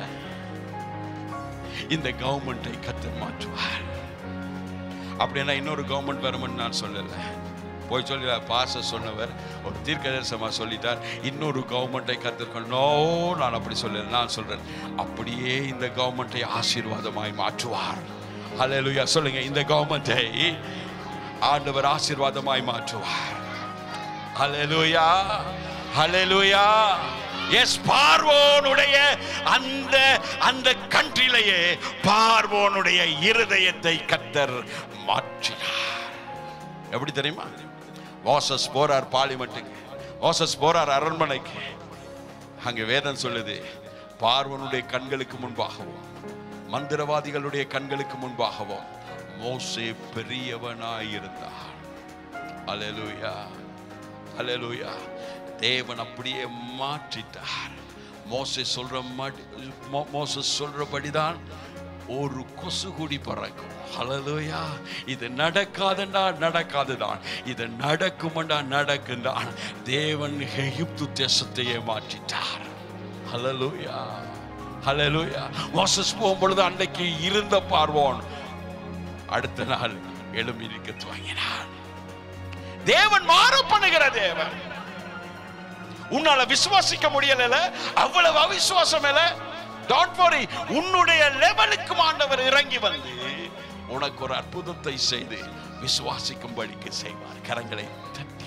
இந்த கவர்மெண்ட்டை கத்து மாற்றுவார் அப்படின்னா இன்னொரு கவர்மெண்ட் வரும்னு நான் சொல்லல போய் சொல்லி பாச சொன்னவர் ஒரு தீர்க்கதரிசமா சொல்லிட்டார் இன்னொரு கவர்மெண்ட்டை கத்திருக்கணும் நோ நான் அப்படி சொல்லல நான் சொல்றேன் அப்படியே இந்த கவர்மெண்ட்டை ஆசீர்வாதமாய் மாற்றுவார் ஹalleluya சொல்லுங்க இந்த கவர்மெண்ட்டை ஆண்டவர் ஆசீர்வாதமாய் மாற்றுவார் ஹalleluya ஹalleluya எஸ் பார்வோனுடைய அந்த அந்த கன்றிலேயே பார்வோனுடைய இருதயத்தை கத்தர் மாற்றினார் எப்படி தெரியுமா வாசஸ் போறார் பார்லிமெண்ட்டுக்கு வாசஸ் போறார் அரண்மனைக்கு அங்க வேதம் சொல்லுது பார்வனுடைய கண்களுக்கு முன்பாகவும் மந்திரவாதிகளுடைய கண்களுக்கு முன்பாகவும் மோசே பெரியவனாயிருந்தார் அல்லேலூயா அல்லேலூயா தேவன் அப்படியே மாற்றிட்டார் மோசே சொல்ற மடி மோ- மோசே சொல்றபடிதான் ஒரு கொசு கூடி பறக்கும் ஹalleluya இது நடக்காதுண்டா நடக்காதுதான் இது நடக்கும்டா நடக்கும்தான் தேவன் எகிப்து தேசத்தையே மாற்றிட்டார் ஹalleluya ஹalleluya மோசஸ் போகும்பொழுது அன்னைக்கு இருந்த பார்வோன் அடுத்த நாள் எழும்பி நிற்க துவங்கினான் தேவன் மாற பண்ணுகிற தேவன் உன்னால விசுவாசிக்க முடியல அவ்வளவு அவிசுவாசம் இல்ல டோன்ட் worry உன்னுடைய லெவலுக்கு ஆண்டவர் இறங்கி வந்து உனக்கு ஒரு அற்புதத்தை செய்து விசுவாசிக்கும்படிக்கு செய்வார் கரங்களை தட்டி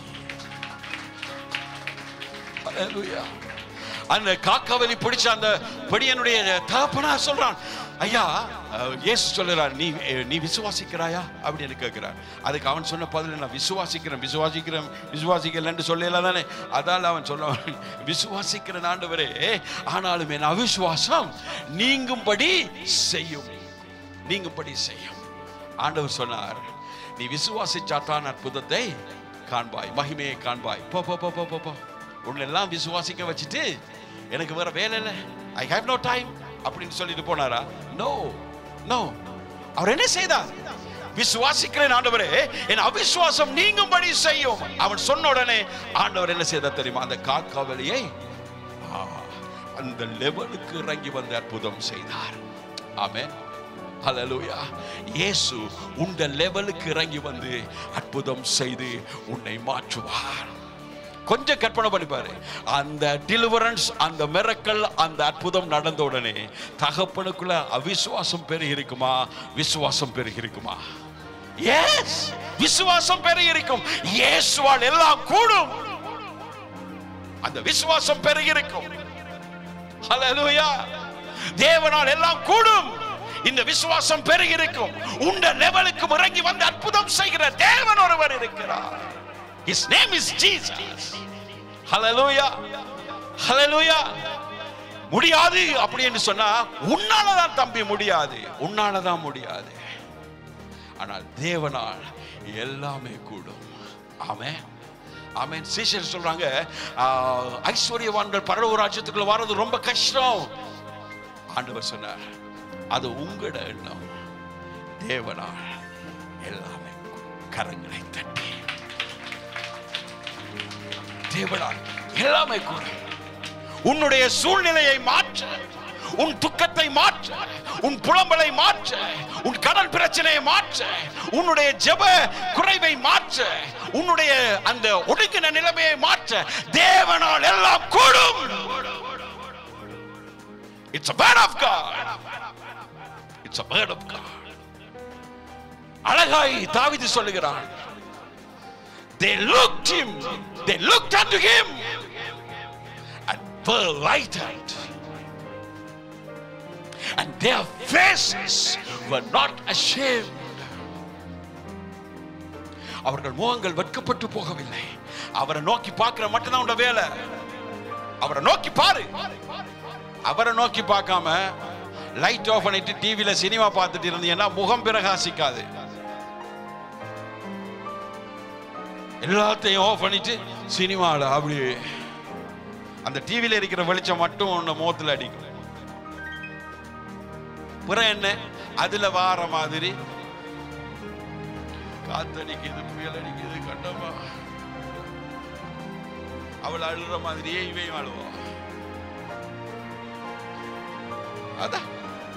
Hallelujah. அந்த காக்காவலி பிடிச்ச அந்த படியனுடைய தகப்பனா சொல்றான் ஐயா அஹ், இயேசு சொல்லுறார் நீ அஹ், நீ விசுவாசிக்கிறாயா அப்படின்னு கேட்கிறார் அதுக்கு அவன் சொன்ன பதில் நான் விசுவாசிக்கிறேன் விசுவாசிக்கிறேன் விசுவாசிக்கலன்னு சொல்லல தானே அதால் அவன் சொல்ல விசுவாசிக்கிற ஆண்டவரே ஆனாலும் என் அவிசுவாசம் நீங்கும்படி செய்யும் நீங்கும்படி செய்யும் ஆண்டவர் சொன்னார் நீ விசுவாசிச்சாத்தான் அற்புதத்தை காண்பாய் மகிமையை காண்பாய் போ போ போ போ போ போ உன்னெல்லாம் விசுவாசிக்க வச்சுட்டு எனக்கு வேற வேலை இல்லை ஐ ஹேவ் நோ டைம் அப்படின்னு சொல்லிட்டு போனாரா நோ நோ அவர் என்ன செய்தார் விசுவாசிக்கிறேன் ஆண்டவரே என் அவிசுவாசம் நீங்கும்படி செய்யும் அவன் சொன்ன உடனே ஆண்டவர் என்ன செய்தார் தெரியுமா அந்த காக்கா வெளியை அந்த லெவலுக்கு இறங்கி வந்து அற்புதம் செய்தார் ஆமென் ஹalleluya இயேசு உந்த லெவலுக்கு இறங்கி வந்து அற்புதம் செய்து உன்னை மாற்றுவார் கொஞ்சம் கற்பனை பண்ணி பாரு அந்த டெலிவரன்ஸ் அந்த மிரக்கல் அந்த அற்புதம் நடந்த உடனே தகப்பனுக்குள்ள அவிசுவாசம் பெருகி இருக்குமா விசுவாசம் பெருகி இருக்குமா எஸ் விசுவாசம் பெருகி இருக்கும் இயேசுவால் எல்லாம் கூடும் அந்த விசுவாசம் பெருகி இருக்கும் ஹalleluya தேவனால் எல்லாம் கூடும் இந்த விசுவாசம் பெருகி இருக்கும் உண்ட லெவலுக்கு இறங்கி வந்து அற்புதம் செய்கிற தேவன் ஒருவர் இருக்கிறார் his name is jesus hallelujah hallelujah முடியாது அப்படி என்று சொன்னா உன்னாலதான் தம்பி முடியாது உன்னாலதான் முடியாது ஆனால் தேவனால் எல்லாமே கூடும் ஆமென் ஆமென் சீஷர் சொல்றாங்க ஆஹ், ஐஸ்வர்யவான்கள் பரலோக ராஜ்யத்துக்குள்ள வர்றது ரொம்ப கஷ்டம் ஆண்டவர் சொன்னார் அது உங்களோட எண்ணம் தேவனால் எல்லாமே கரங்களை தட்டி தேவனால் எல்லாமே கூட உன்னுடைய சூழ்நிலையை மாற்ற உன் துக்கத்தை மாற்ற உன் புலம்பலை மாற்ற உன் கடன் பிரச்சனையை மாற்ற உன்னுடைய ஜெப குறைவை மாற்ற உன்னுடைய அந்த ஒடுங்கின நிலைமையை மாற்ற தேவனால் எல்லாம் கூடும் it's a word of God it's a word of God அழகாய் தாவீது சொல்லுகிறான் they looked him they looked unto him and were lightened and their faces were not ashamed அவர்கள் முகங்கள் வெட்கப்பட்டு போகவில்லை அவரை நோக்கி பார்க்கிற மட்டும்தான் உண்ட வேலை அவரை நோக்கி பாரு அவரை நோக்கி பார்க்காம லைட் ஆஃப் பண்ணிட்டு டிவியில சினிமா பார்த்துட்டு இருந்தீங்கன்னா முகம் பிரகாசிக்காது எல்லாத்தையும் ஆஃப் பண்ணிட்டு சினிமாவில் அப்படியே அந்த டிவியில இருக்கிற வெளிச்சம் மட்டும் உன்னை முகத்தில் அடிக்கும் புறம் என்ன அதுல வார மாதிரி காத்தடிக்குது புயல் அடிக்குது கண்டமா அவள் அழுற மாதிரியே இவையும் அழுவா அதான்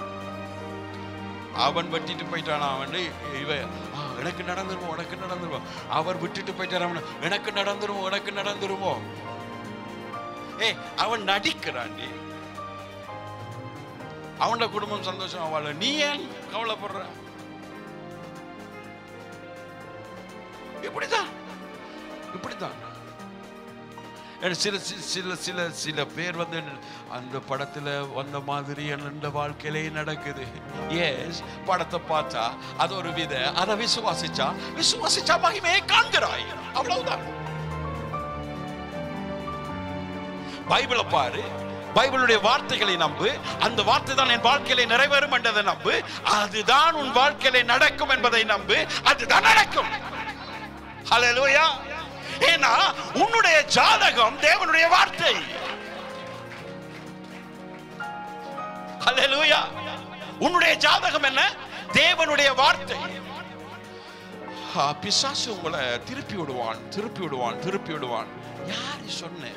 அவன் வெட்டிட்டு போயிட்டான் அவன் இவ "ஆ, எனக்கு நடந்துருமோ உனக்கு நடந்துருமோ அவர் விட்டுட்டு போயிட்டார் அவன் எனக்கு நடந்துருமோ உனக்கு நடந்துருமோ ஏய் அவன் நடிக்கிறான்டி அவனோட குடும்பம் சந்தோஷம் வாழ நீ ஏன் கவலைப்படுற இப்படிதான் இப்படிதான் ஏன்னா சில சி- சில சில சில பேர் வந்து அந்த படத்துல வந்த மாதிரி என்னோட வாழ்க்கையிலே நடக்குது எஸ் படத்தை பார்த்தா அது ஒரு வித அதை விசுவாசிச்சா விசுவாசிச்சா மகிமையை காண்கிறாய் அவ்வளவுதான் பைபிளை பாரு பைபிளுடைய வார்த்தைகளை நம்பு அந்த வார்த்தை தான் என் வாழ்க்கையில நிறைவேறும் என்றதை நம்பு அதுதான் உன் வாழ்க்கையில நடக்கும் என்பதை நம்பு அதுதான் நடக்கும் ஹalleluya ஏன்னா உன்னுடைய ஜாதகம் தேவனுடைய வார்த்தை ஹalleluya உன்னுடைய ஜாதகம் என்ன தேவனுடைய வார்த்தை ஆ, பிசாசு உங்களை திருப்பி விடுவான் திருப்பி விடுவான் திருப்பி விடுவான் யார் சொன்னேன்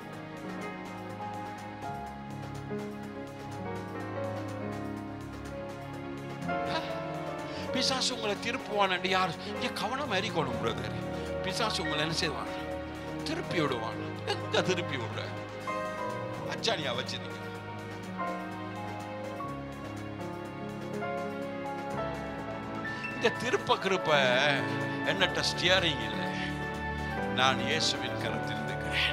பிசாசு உங்களை திருப்புவான் என்று யார் இங்க கவனம் அறிக்கணும் பிரதர் பிசாசு உங்களை என்ன செய்வான் திருப்பி விடுவான் எங்க திருப்பி விடுற அச்சானியா வச்சிருக்க இந்த திருப்ப கிருப்ப என்னட்ட ஸ்டியரிங் இல்லை நான் இயேசுவின் கருத்தில் இருக்கிறேன்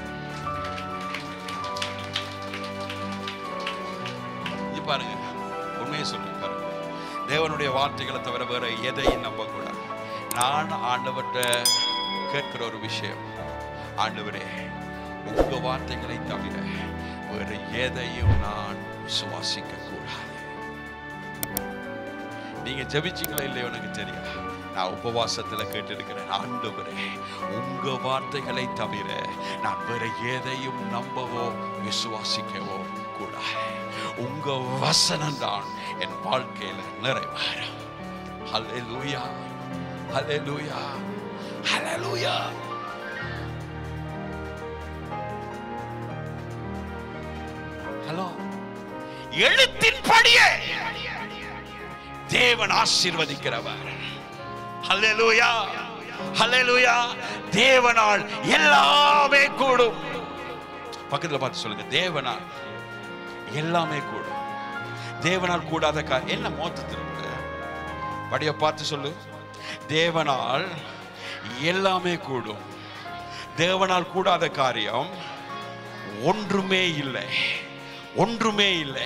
இது பாருங்க உண்மையை சொல்லி பாருங்க தேவனுடைய வார்த்தைகளை தவிர வேற எதையும் நம்பக்கூடாது நான் ஆண்டவர்கிட்ட கேட்கிற ஒரு விஷயம் ஆண்டவரே உங்க வார்த்தைகளை தவிர வேற எதையும் நான் விசுவாசிக்க கூடாது நீங்க ஜெபிச்சீங்களா இல்லையோ எனக்கு தெரியும் நான் உபவாசத்துல கேட்டிருக்கிறேன் ஆண்டவரே உங்க வார்த்தைகளை தவிர நான் வேற எதையும் நம்பவோ விசுவாசிக்கவோ கூடாது உங்க வசனம் தான் என் வாழ்க்கையில நிறைவேறும் ஹalleluya ஹalleluya ஹalleluya ஹலோ எழுத்தின்படியே தேவன் ஆசீர்வதிக்கிறவர் ஹalleluya ஹalleluya தேவனால் எல்லாமே கூடும் பக்கத்துல பார்த்து சொல்லுங்க தேவனால் எல்லாமே கூடும் தேவனால் கூடாத கா- என்ன மோத்த திரும்ப படிய பார்த்து சொல்லு தேவனால் எல்லாமே கூடும் தேவனால் கூடாத காரியம் ஒன்றுமே இல்லை ஒன்றுமே இல்லை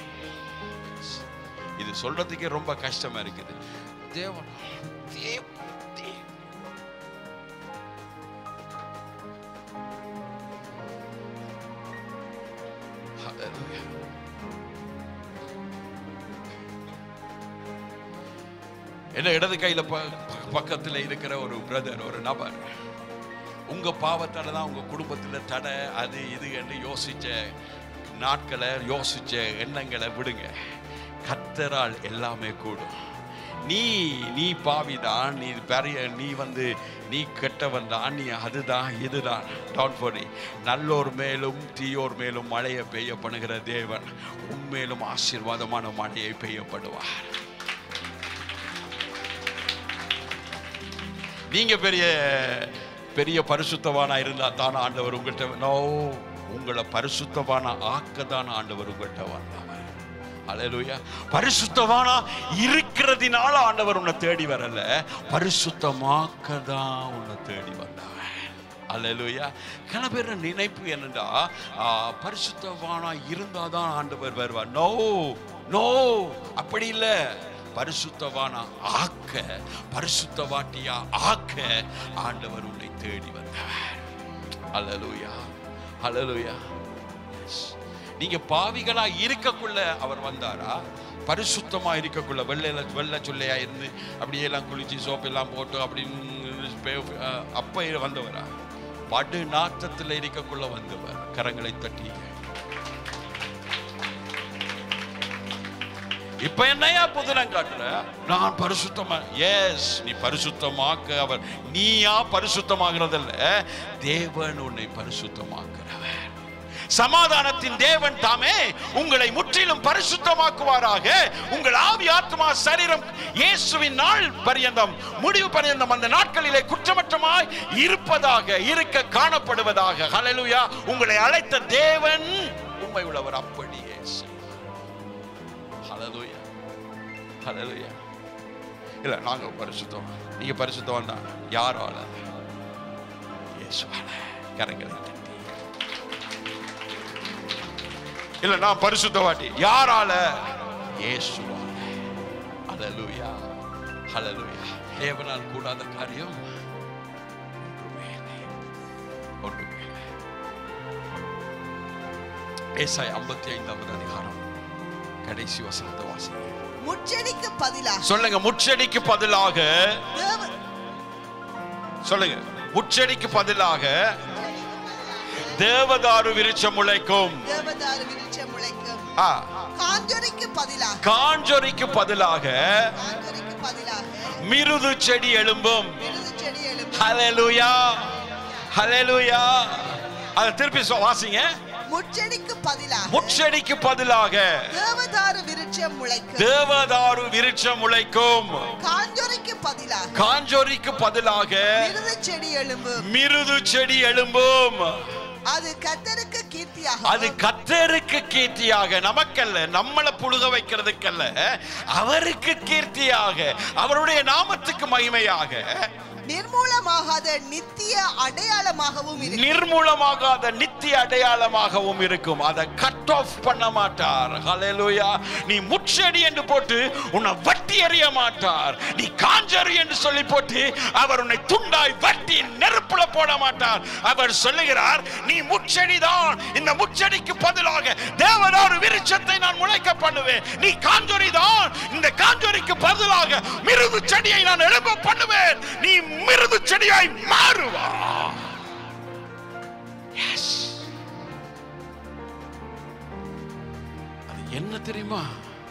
இது சொல்றதுக்கே ரொம்ப கஷ்டமா இருக்குது தேவன் தேவ- தேவ- Hallelujah. என்ன இடது கையில ப- ப- பக்கத்துல இருக்கிற ஒரு பிரதர் ஒரு நபர் உங்க பாவத்தால தான் உங்க குடும்பத்துல தடை அது இது என்று யோசிச்ச நாட்களை யோசிச்ச எண்ணங்களை விடுங்க கத்தரால் எல்லாமே கூடும் நீ நீ பாவிதான் நீ பெரிய நீ வந்து நீ கெட்டவன் தான் நீ அதுதான் இதுதான் டவுன் பண்ணி நல்லோர் மேலும் தீயோர் மேலும் மழையை பெய்ய பண்ணுகிற தேவன் உண்மையிலும் ஆசீர்வாதமான மழையை பெய்யப்படுவார் நீங்க பெரிய பெரிய பரிசுத்தவானா இருந்தா தான் ஆண்டவர் உங்கள்கிட்ட நோ உங்களை பரிசுத்தவானா ஆக்கதான் ஆண்டவர் உங்கள்கிட்ட வந்தவர் அல்லேலூயா பரிசுத்தவானா இருக்கிறதுனால ஆண்டவர் உன்னை தேடி வரல பரிசுத்தமாக்க தான் உன்னை தேடி வந்தவர் அல்லேலூயா கன பேர் நினைப்பு என்னடா ஆ, பரிசுத்தவானா இருந்தாதான் ஆண்டவர் வருவார் நோ நோ அப்படி இல்லை பரிசுத்தவானா ஆக்க பரிசுத்தவாட்டியா ஆக்க ஆண்டவர் உன்னை தேடி வந்தவர் அல்லேலூயா அல்லேலூயா Yes. நீங்க பாவிகளா இருக்கக்குள்ள அவர் வந்தாரா பரிசுத்தமா இருக்கக்குள்ள வெள்ளையில வெள்ளை சொல்லையா இருந்து அப்படியே எல்லாம் குளிச்சு சோப்பு எல்லாம் போட்டு அப்படின்னு பே- அஹ், அப்ப வந்தவரா படு நாட்டத்தில் இருக்கக்குள்ள வந்தவர் கரங்களை தட்டி இப்ப என்னையா புதுனம் காட்டுற நான் பரிசுத்தமா எஸ் நீ பரிசுத்தமாக்க அவர் நீயா பரிசுத்தமாகிறதல்ல தேவன் உன்னை பரிசுத்தமாக்குறவர் சமாதானத்தின் தேவன் தாமே உங்களை முற்றிலும் பரிசுத்தமாக்குவாராக உங்கள் ஆவி ஆத்மா சரீரம் இயேசுவின் நாள் பரியந்தம் முடிவு பரியந்தம் அந்த நாட்களிலே குற்றமற்றமாய் இருப்பதாக இருக்க காணப்படுவதாக ஹalleluya உங்களை அழைத்த தேவன் உண்மை உள்ளவர் அப்படியே செய்வார். ஹalleluya ஹalleluya இல்ல நாங்க பரிசுத்தம் நீங்க பரிசுத்தம் தான் யாரால இயேசுவால கரங்களை தட்டி இல்ல நான் பரிசுத்தவாட்டி யாரால இயேசுவால ஹalleluya ஹalleluya தேவனால் கூடாத காரியம் ஒன்றுமே இல்லை. ஒன்றுமே இல்லை. ஏசாயா ஐம்பத்தி ஐந்தாவது அதிகாரம் கடைசி வசனத்தை வாசிங்க முச்செடிக்கு பதிலாக சொல்லுங்க முச்செடிக்கு பதிலாக தேவ- சொல்லுங்க முச்செடிக்கு பதிலாக தேவதாரு விருட்சம் முளைக்கும் தேவதாரு விருட்சம் முளைக்கும் ஆ, காஞ்சொரிக்கு பதிலாக காஞ்சொரிக்கு பதிலாக காஞ்சொரிக்கு பதிலாக மிருது செடி எழும்பும் விருது செடி எழும்பும் ஹalleluya ஹalleluya அத திருப்பி சொ- வாசிங்க முச்செடிக்கு பதிலாக முச்செடிக்கு பதிலாக தேவதாரு விருட்சம் முளைக்கும் தேவதாரு விருட்சம் முளைக்கும் காஞ்சொரிக்கு பதிலாக காஞ்சொரிக்கு பதிலாக விருது செடி எழும்பும் மிருது செடி எழும்பும் அது கத்தருக்கு கீர்த்தியாக அது கத்தருக்கு கீர்த்தியாக நமக்கல்ல நம்மளை புழுக வைக்கிறதுக்கல்ல அவருக்கு கீர்த்தியாக அவருடைய நாமத்துக்கு மகிமையாக நிர்மூலமாகாத நித்திய அடையாளமாகவும் இருக்கு நிர்மூலமாகாத நித்திய அடையாளமாகவும் இருக்கும் அதை கட் ஆஃப் பண்ண மாட்டார் ஹalleluya நீ முச்செடி என்று போட்டு உன்னை வட்டி எறிய மாட்டார் நீ காஞ்சரி என்று சொல்லி போட்டு அவர் உன்னை துண்டாய் வட்டி நெருப்புல போட மாட்டார் அவர் சொல்லுகிறார் நீ முச்செடிதான் இந்த முச்செடிக்கு பதிலாக தேவனோடு விருட்சத்தை நான் முளைக்க பண்ணுவேன் நீ காஞ்சொரி தான் இந்த காஞ்சொரிக்கு பதிலாக மிருது செடியை நான் எழுப்ப பண்ணுவேன் நீ மிருது செடியாய் மாறுவா Yes. அது என்ன தெரியுமா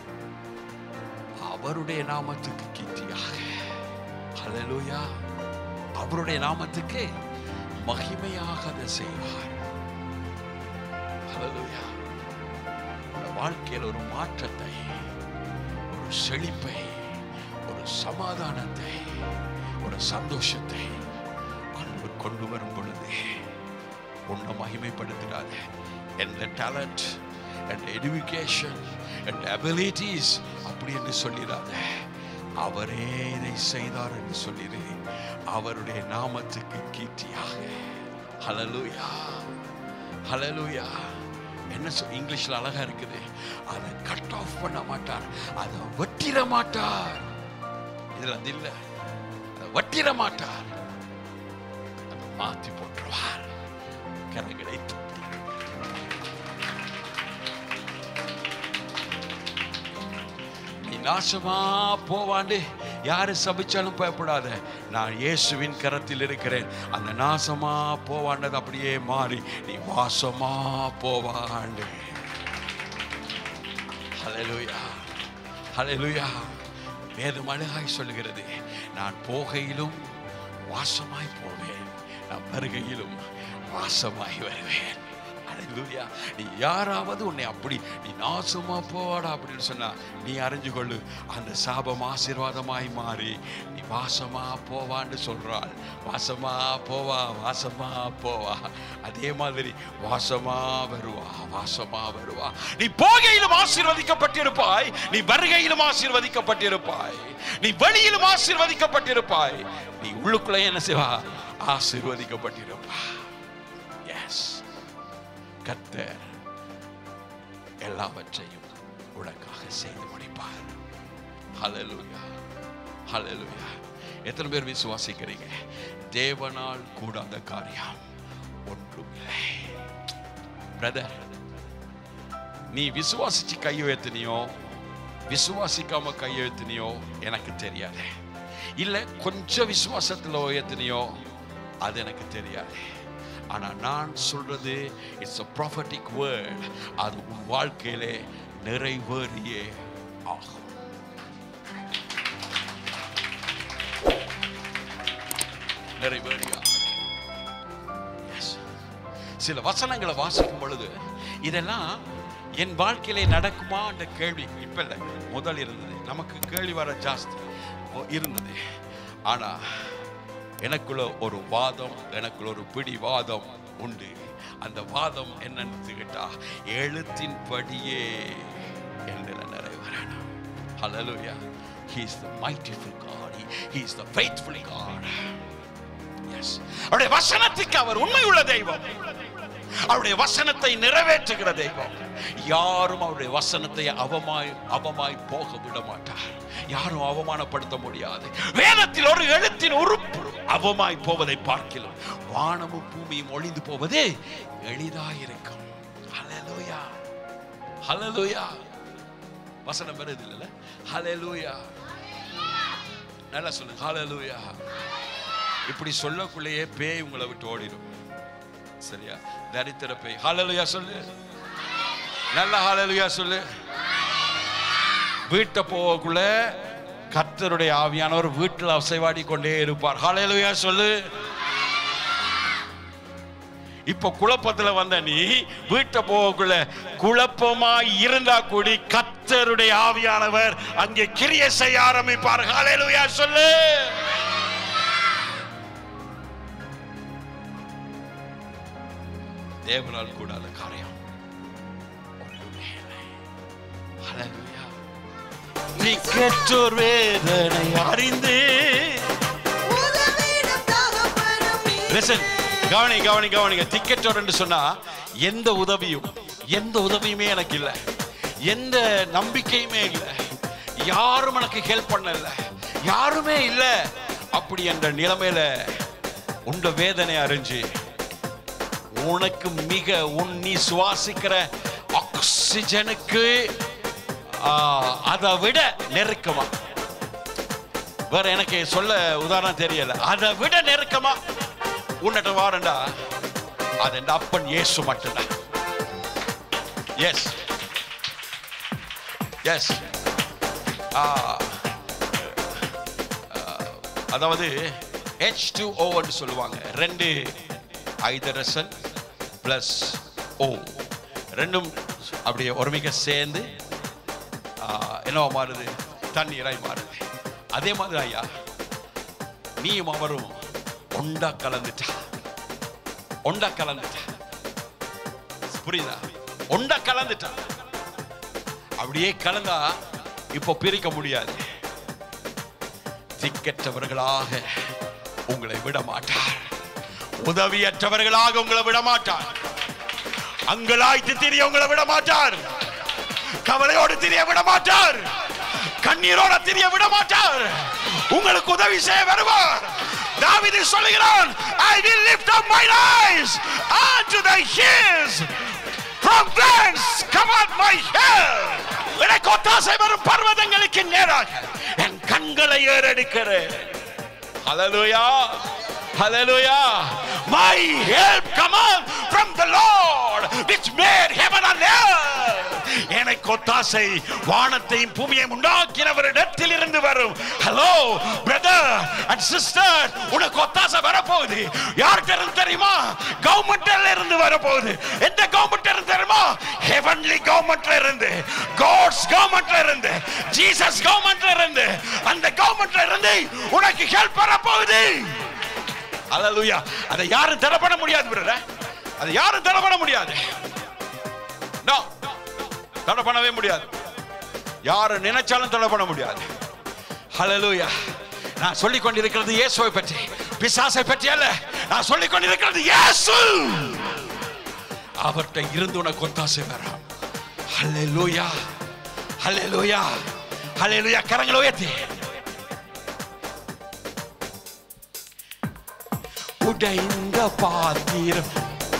அவருடைய நாமத்துக்கு கீர்த்தியாக ஹalleluya அவருடைய நாமத்துக்கு மகிமையாக அதை செய்வார் ஹalleluya உங்க வாழ்க்கையில் ஒரு மாற்றத்தை ஒரு செழிப்பை ஒரு சமாதானத்தை ஒரு சந்தோஷத்தை அன்பு கொண்டு வரும் பொழுது உன்னை மகிமைப்படுத்துகிறாங்க எந்த டேலண்ட் என் எடுகேஷன் என் அபிலிட்டிஸ் அப்படி என்று சொல்லிடாத அவரே இதை செய்தார் என்று சொல்லிடு அவருடைய நாமத்துக்கு கீர்த்தியாக ஹalleluya ஹalleluya என்ன சொல் இங்கிலீஷ்ல அழகா இருக்குது அதை கட் ஆஃப் பண்ண மாட்டார் அதை வெட்டிட மாட்டார் இதுல அது இல்ல அதை வெட்டிட மாட்டார் அதை மாத்தி போட்டுருவார் கரங்களை தட்டி நீ நாசமா போவாண்டு யாரு சபிச்சாலும் பயப்படாத நான் இயேசுவின் கரத்தில் இருக்கிறேன் அந்த நாசமா போவாண்டது அப்படியே மாறி நீ வாசமா போவாண்டு ஹalleluya ஹalleluya வேதம் அழகாய் சொல்லுகிறது நான் போகையிலும் வாசமாய் போவேன் நான் வருகையிலும் வாசமாய் வருவேன் ஹalleluya நீ யாராவது உன்னை அப்படி நீ நாசமா போவாடா அப்படின்னு சொன்னா நீ அறிஞ்சு கொள்ளு அந்த சாபம் ஆசீர்வாதமாய் மாறி நீ வாசமா போவான்னு சொல்றாள் வாசமா போவா வாசமா போவா அதே மாதிரி வாசமா வருவா வாசமா வருவா நீ போகையிலும் ஆசீர்வதிக்கப்பட்டிருப்பாய் நீ வருகையிலும் ஆசீர்வதிக்கப்பட்டிருப்பாய் நீ வெளியிலும் ஆசீர்வதிக்கப்பட்டிருப்பாய் நீ உள்ளுக்குள்ளே என்ன செய்வா ஆசீர்வதிக்கப்பட்டிருப்பா எஸ் கர்த்தர் எல்லாவற்றையும் உனக்காக செய்து முடிப்பார் ஹalleluya ஹalleluya எத்தனை பேர் விசுவாசிக்கிறீங்க தேவனால் கூடாத காரியம் ஒன்றும் இல்லை பிரதர் நீ விசுவாசிச்சு கை உயர்த்தினியோ விசுவாசிக்காம கை உயர்த்தினியோ எனக்கு தெரியாது இல்ல கொஞ்சம் விசுவாசத்துல உயர்த்தினியோ அது எனக்கு தெரியாது ஆனா நான் சொல்றது இட்ஸ் a prophetic word அது உன் வாழ்க்கையிலே நிறைவேறியே ஆகும் நிறைவேறியா Yes. சில வசனங்களை வாசிக்கும் பொழுது இதெல்லாம் என் வாழ்க்கையிலே நடக்குமா என்ற கேள்வி இப்ப இல்லை முதல் இருந்தது நமக்கு கேள்வி வர ஜாஸ்தி ஓ, இருந்தது ஆனா எனக்குள்ள ஒரு வாதம் எனக்குள்ள ஒரு பிடி வாதம் உண்டு அந்த வாதம் என்னன்னு கேட்டா எழுத்தின் படியே என்று நிறைவேறணும் ஹalleluya he is the mightyful god he, he is the faithful god yes அவருடைய வசனத்துக்கு அவர் உண்மை உள்ள தெய்வம் அவருடைய வசனத்தை நிறைவேற்றுகிற தெய்வம் யாரும் அவருடைய வசனத்தை அவமாய் அவமாய் போக விட மாட்டார் யாரும் அவமானப்படுத்த முடியாது வேதத்தில் ஒரு எழுத்தின் உறுப்பு அவமாய் போவதை பார்க்கலாம் வானமும் பூமியும் ஒளிந்து போவதே எளிதாயிருக்கும் ஹalleluya ஹalleluya வசனம் வருது இல்ல ஹalleluya நல்லா சொல்லுங்க ஹalleluya இப்படி சொல்லக்குள்ளேயே பேய் உங்களை விட்டு ஓடிடும் சரியா தரித்திர பேய் ஹalleluya சொல்லு நல்ல ஹalleluya சொல்லு வீட்டை போகக்குள்ள கர்த்தருடைய ஆவியானவர் வீட்டில் அசைவாடி கொண்டே இருப்பார் ஹalleluya சொல்லு இப்ப குழப்பத்துல வந்த நீ வீட்டை போகக்குள்ள குழப்பமா இருந்தா கூடி கர்த்தருடைய ஆவியானவர் அங்கே கிரிய செய்ய ஆரம்பிப்பார் ஹalleluya சொல்லு தேவனால் கூடாத காரியம் ஒன்றுமே இல்லை. ஹalleluya. திக்கற்றோர் வேதனை அறிந்து லிசன் கவனி கவனி கவனிங்க திக்கற்றோர் என்று சொன்னா எந்த உதவியும் எந்த உதவியுமே எனக்கு இல்லை எந்த நம்பிக்கையுமே இல்லை யாரும் எனக்கு ஹெல்ப் பண்ணல யாருமே இல்லை அப்படி என்ற நிலைமையில உண்ட வேதனை அறிஞ்சு உனக்கு மிக உன் நீ சுவாசிக்கிற ஆக்சிஜனுக்கு ஆ, அதை விட நெருக்கமா வேற எனக்கு சொல்ல உதாரணம் தெரியல அதை விட நெருக்கமா உன்னிட்ட வாரண்டா அது என் அப்பன் இயேசு மட்டும்தான் எஸ் எஸ் அதாவது ஹெச் டூ ஓன்னு சொல்லுவாங்க ரெண்டு ஐதரசன் ப்ளஸ் ஓ ரெண்டும் அப்படியே ஒருமிக்க சேர்ந்து ஆ, என்னவா மாறுது தண்ணீராய் மாறுது அதே மாதிரி ஐயா நீயும் அவரும் ஒண்டா கலந்துட்டா ஒண்டா கலந்துட்டா புரியுதா ஒண்டா கலந்துட்டா அப்படியே கலந்தா இப்போ பிரிக்க முடியாது திக்கற்றவர்களாக உங்களை விட மாட்டார் உதவியற்றவர்களாக உங்களை விட மாட்டார் அங்கலாய்த்து திரிய உங்களை விட மாட்டார் கவலையோடு திரிய விட மாட்டார் கண்ணீரோட திரிய விட மாட்டார் உங்களுக்கு உதவி செய்ய வருவார் தாவீது சொல்லுகிறான் I will lift up my eyes unto the hills from whence cometh my help எனக்கு ஒத்தாசை வரும் பர்வதங்களுக்கு நேராக என் கண்களை ஏறெடுக்கிறேன் Hallelujah. Hallelujah. My help cometh from the Lord which made heaven and earth. எனக்கு ஒத்தாசை வானத்தையும் பூமியையும் உண்டாக்கினவரிடத்தில் இருந்து வரும் ஹலோ பிரதர் அண்ட் சிஸ்டர் உனக்கு ஒத்தாசை வரப்போகுது யார்கிட்ட இருந்து தெரியுமா கவர்மெண்ட்ல இருந்து வரப்போகுது எந்த கவர்மெண்ட் இருந்து தெரியுமா ஹெவன்லி கவர்மெண்ட்ல இருந்து காட்ஸ் கவர்மெண்ட்ல இருந்து ஜீசஸ் கவர்மெண்ட்ல இருந்து அந்த கவர்மெண்ட்ல இருந்து உனக்கு ஹெல்ப் வரப்போகுது அல்லேலூயா அதை யாரும் தடை பண்ண முடியாது பிரதர் அதை யாரும் தடை பண்ண முடியாது No. தடை பண்ணவே முடியாது யாரு நினைச்சாலும் தடை பண்ண முடியாது ஹalleluya நான் சொல்லிக் கொண்டிருக்கிறது இயேசுவை பற்றி பிசாசை பற்றி அல்ல நான் சொல்லிக் கொண்டிருக்கிறது இயேசு அவர்கிட்ட இருந்து உனக்கு ஒத்தாசை வரும் ஹalleluya ஹalleluya ஹalleluya கரங்களை உயர்த்தி உடைந்த பாத்திரம்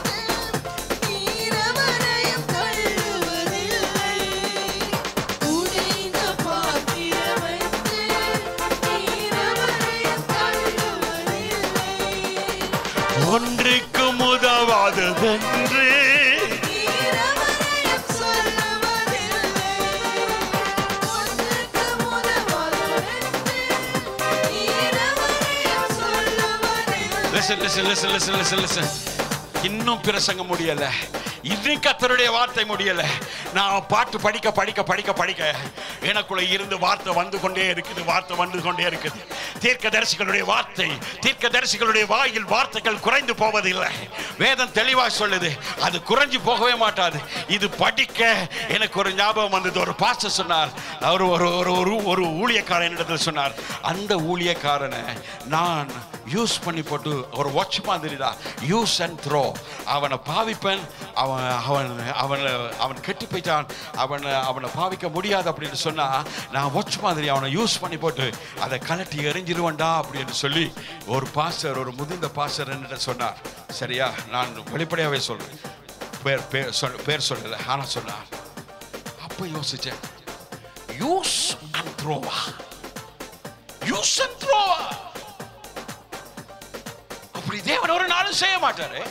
நீரவரையும் தள்ளுவதில்லை உடைந்த பாத்திரமைத்து நீரவரையும் தள்ளுவதில்லை ஒன்றுக்கும் உதவாததென்று நீரவரையும் சொல்லுவதில்லை ஒன்றுக்கு முதல்வரென்று நீரவரையும் சொல்லுவதில்லை listen listen listen listen listen listen இன்னும் பிரசங்க முடியல இன்னும் கத்தருடைய வார்த்தை முடியல நான் பாட்டு படிக்க படிக்க படிக்க படிக்க எனக்குள்ள இருந்து வார்த்தை வந்து கொண்டே இருக்குது வார்த்தை வந்து கொண்டே இருக்குது தீர்க்கதரிசிகளுடைய வார்த்தை தீர்க்கதரிசிகளுடைய வாயில் வார்த்தைகள் குறைந்து போவதில்லை வேதம் தெளிவா சொல்லுது அது குறைஞ்சு போகவே மாட்டாது இது படிக்க எனக்கு ஒரு ஞாபகம் வந்தது ஒரு பாஸ்டர் சொன்னார் அவர் ஒரு ஒரு ஒரு ஒரு ஊழியக்காரன் என்னிடத்தில் சொன்னார் அந்த ஊழியக்காரனை நான் யூஸ் பண்ணி போட்டு ஒரு வாட்ச் மாதிரி தான் யூஸ் அண்ட் த்ரோ அவனை பாவிப்பேன் அவன் அவன் அவனை அவன் கெட்டு போயிட்டான் அவனை அவனை பாவிக்க முடியாது அப்படின்னு சொன்னா நான் வாட்ச் மாதிரி அவனை யூஸ் பண்ணி போட்டு அதை கலட்டி எறிஞ்சிருவேன்டா அப்படின்னு சொல்லி ஒரு பாஸ்டர் ஒரு முதிர்ந்த பாஸ்டர் என்னிட்ட சொன்னார் சரியா நான் வெளிப்படையாவே சொல்றேன் பேர் பேர் சொல் பேர் சொல்லல ஆனா சொன்னார் அப்ப யோசிச்சேன் யூஸ் அண்ட் த்ரோவா யூஸ் அண்ட் த்ரோவா அப்படி தேவன் ஒரு நாளும் செய்ய மாட்டாரு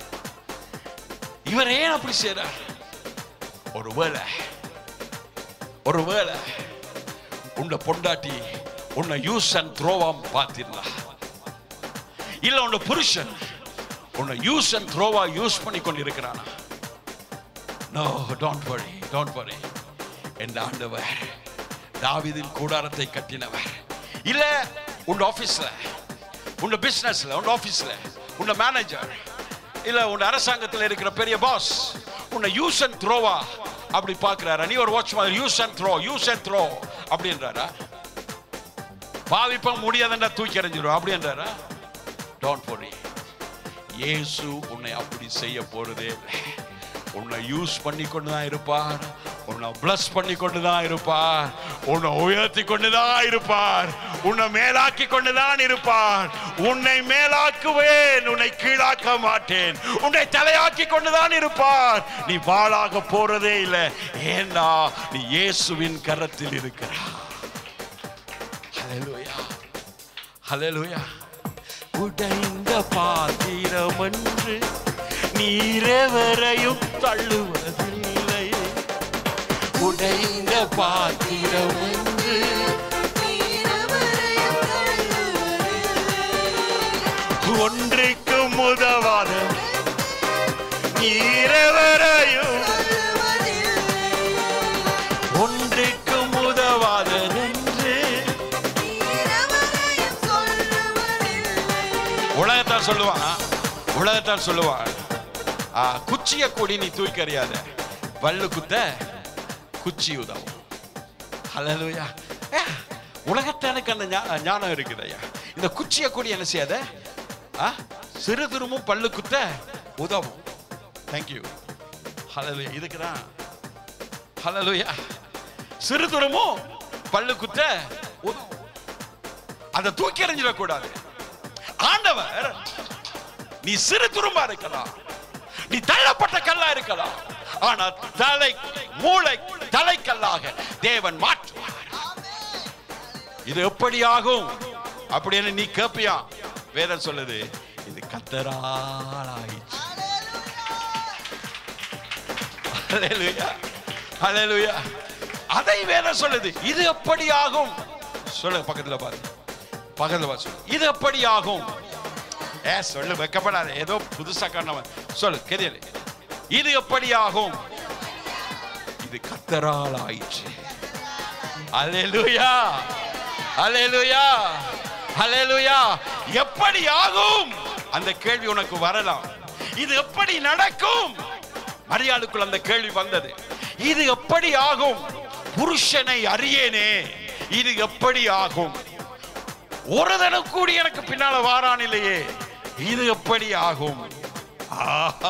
இவர் ஏன் அப்படி செய்றார் ஒருவேளை ஒருவேளை உன்னை பொண்டாட்டி உன்னை யூஸ் அண்ட் த்ரோவாம் பார்த்திருந்தா இல்ல உன்னை புருஷன் உன்னை யூஸ் அண்ட் த்ரோவா யூஸ் பண்ணி கொண்டு இருக்கிறானா no don't worry don't worry என் ஆண்டவர் தாவீதின் கூடாரத்தை கட்டினவர் இல்ல உன் ஆபீஸ்ல உன் பிசினஸ்ல உன் ஆபீஸ்ல உன் மேனேஜர் இல்ல உன் அரசாங்கத்தில் இருக்கிற பெரிய பாஸ் உன்னை யூஸ் அண்ட் த்ரோவா அப்படி பார்க்கிறாரா நீ ஒரு வாட்ச் மாதிரி use and throw use and throw அப்படின்றாரா பாவிப்ப முடியாதுன்றா தூக்கி எறிஞ்சிடும் அப்படின்றாரா டோன்ட் worry இயேசு உன்னை அப்படி செய்ய போறதே இல்லை உன்னை யூஸ் பண்ணி கொண்டு தான் இருப்பார் உன்னை பிளஸ் பண்ணி கொண்டு தான் இருப்பார் உன்னை உயர்த்தி கொண்டு தான் இருப்பார் உன்னை மேலாக்கி கொண்டு தான் இருப்பார் உன்னை மேலாக்குவேன் உன்னை கீழாக்க மாட்டேன் உன்னை தலையாக்கி கொண்டுதான் இருப்பார் நீ வாளாக போறதே இல்லை ஏன்னா நீ இயேசுவின் கரத்தில் இருக்கிறார் ஹalleluya ஹalleluya உடைந்த பாத்திரம் என்று நீரெவரையும் தள்ளுவதில்லை உடைந்த பாத்திரம் என்று நீரவரையும் தள்ளுவதில்லை. ஒன்றுக்கும் உதவாத நீரெவரையும் தள்ளுவதில்லை. ஒன்றுக்கும் உதவாததென்று நீரவரையும் சொல்லுவதில்லை. உலகத்தான் சொல்லுவான் உலகத்தான் சொல்லுவான் ஆ, குச்சிய கொடி நீ தூக்கி அறியாத வள்ளு குத்த குச்சி உதவும் ஹalleluya ஏ, உலகத்தானுக்கு அந்த ஞா- ஞானம் இருக்குது ஐயா இந்த குச்சிய கொடி என்ன செய்யாத ஆ, சிறு திரும்பும் பல்லு குத்த உதவும் தேங்க்யூ ஹalleluya இதுக்கு தான் ஹalleluya சிறு திரும்பும் பல்லு குத்த உதவும் அதை தூக்கி எறிஞ்சிடக்கூடாது ஆண்டவர் நீ சிறு துரும்பா இருக்கலாம் நீ தள்ளப்பட்ட கல்லா இருக்கலாம் ஆனா தலை மூளை தலைக்கல்லாக தேவன் மாற்றுவார் இது எப்படி ஆகும் அப்படின்னு நீ கேப்பியா வேதம் சொல்லுது இது கத்தரால் ஆயிடுச்சு ஹalleluya ஹalleluya அதை வேதம் சொல்லுது இது எப்படி ஆகும் சொல்லு பக்கத்துல பாரு பக்கத்துல பாரு சொல்லு இது எப்படி ஆகும் ஏ சொல்லு வெக்கப்படாத ஏதோ புதுசா காரணம் சொல்லு கெதியல் இது எப்படி ஆகும் இது கத்தரால் ஆயிற்று அல்லேலூயா அல்லேலூயா அல்லேலூயா எப்படி ஆகும் அந்த கேள்வி உனக்கு வரலாம் இது எப்படி நடக்கும் மரியாளுக்குள் அந்த கேள்வி வந்தது இது எப்படி ஆகும் புருஷனை அறியேனே இது எப்படி ஆகும் ஒரு தடவை கூடி எனக்கு பின்னால வாரான் இல்லையே இது எப்படி ஆகும் ஆஹா.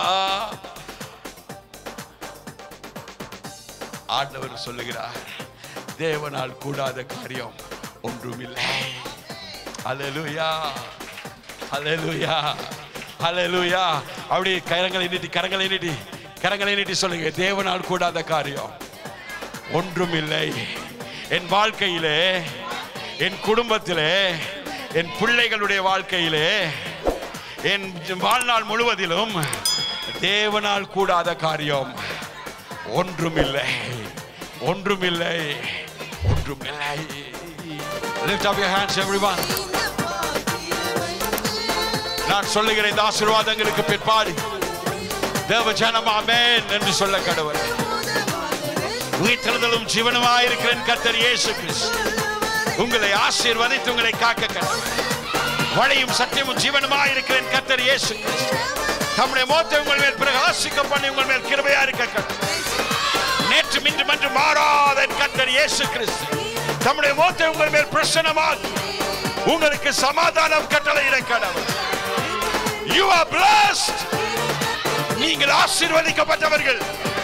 ஆண்டவர் சொல்லுகிறார் தேவனால் கூடாத காரியம் ஒன்றுமில்லை அல்லேலூயா அல்லேலூயா அல்லேலூயா அப்படி கரங்களை நீட்டி கரங்களை நீட்டி கரங்களை நீட்டி சொல்லுங்க தேவனால் கூடாத காரியம் ஒன்றுமில்லை என் வாழ்க்கையிலே என் குடும்பத்திலே என் பிள்ளைகளுடைய வாழ்க்கையிலே என் வாழ்நாள் முழுவதிலும் தேவனால் கூடாத காரியம் ஒன்றுமில்லை ஒன்றுமில்லை ஒன்றுமில்லை Lift up your hands everyone இந்த பாத்திரமை நான் சொல்லுகிற இந்த ஆசீர்வாதங்களுக்கு பிற்பாடு தேவ ஜனம் ஆமென் என்று சொல்ல கடவுள் உயிர்த்தெழுதலும் ஜீவனுமாயிருக்கிற என் கர்த்தர் இயேசு கிறிஸ்து உங்களை ஆசீர்வதித்து உங்களை காக்க கடவுள் வழியும் சத்தியமும் ஜீவனுமாயிருக்கிற என் கர்த்தர் இயேசு கிறிஸ்து தம்முடைய மோத்தை உங்கள் மேல் பிரகாசிக்க பண்ணி உங்கள் மேல் கிருபையா இருக்க கடவுள் நேற்று மின்று மன்று மாறாத என் கர்த்தர் இயேசு கிறிஸ்து தம்முடைய மோத்தை உங்கள் மேல் பிரசனமாக்கி உங்களுக்கு சமாதானம் கட்டளையிட கடவுள் யூ ஆர் blessed நீங்கள் ஆசீர்வதிக்கப்பட்டவர்கள்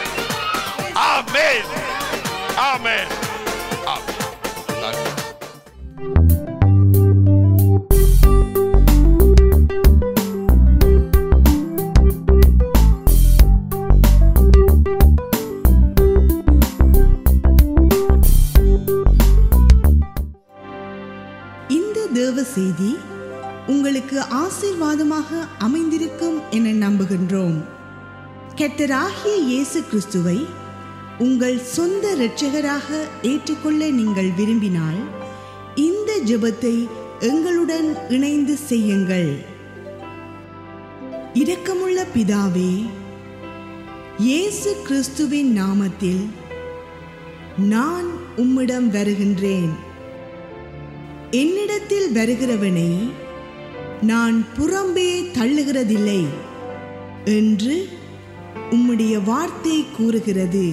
ஆமென் ஆமென் ஆமென் இந்த தேவ செய்தி உங்களுக்கு ஆசீர்வாதமாக அமைந்திருக்கும் என நம்புகின்றோம் கெட்டராகிய இயேசு கிறிஸ்துவை உங்கள் சொந்த இரட்சகராக ஏற்றுக்கொள்ள நீங்கள் விரும்பினால் இந்த ஜெபத்தை எங்களுடன் இணைந்து செய்யுங்கள் இரக்கமுள்ள பிதாவே இயேசு கிறிஸ்துவின் நாமத்தில் நான் உம்மிடம் வருகின்றேன் என்னிடத்தில் வருகிறவனை நான் புறம்பே தள்ளுகிறதில்லை என்று உம்முடைய வார்த்தை கூறுகிறது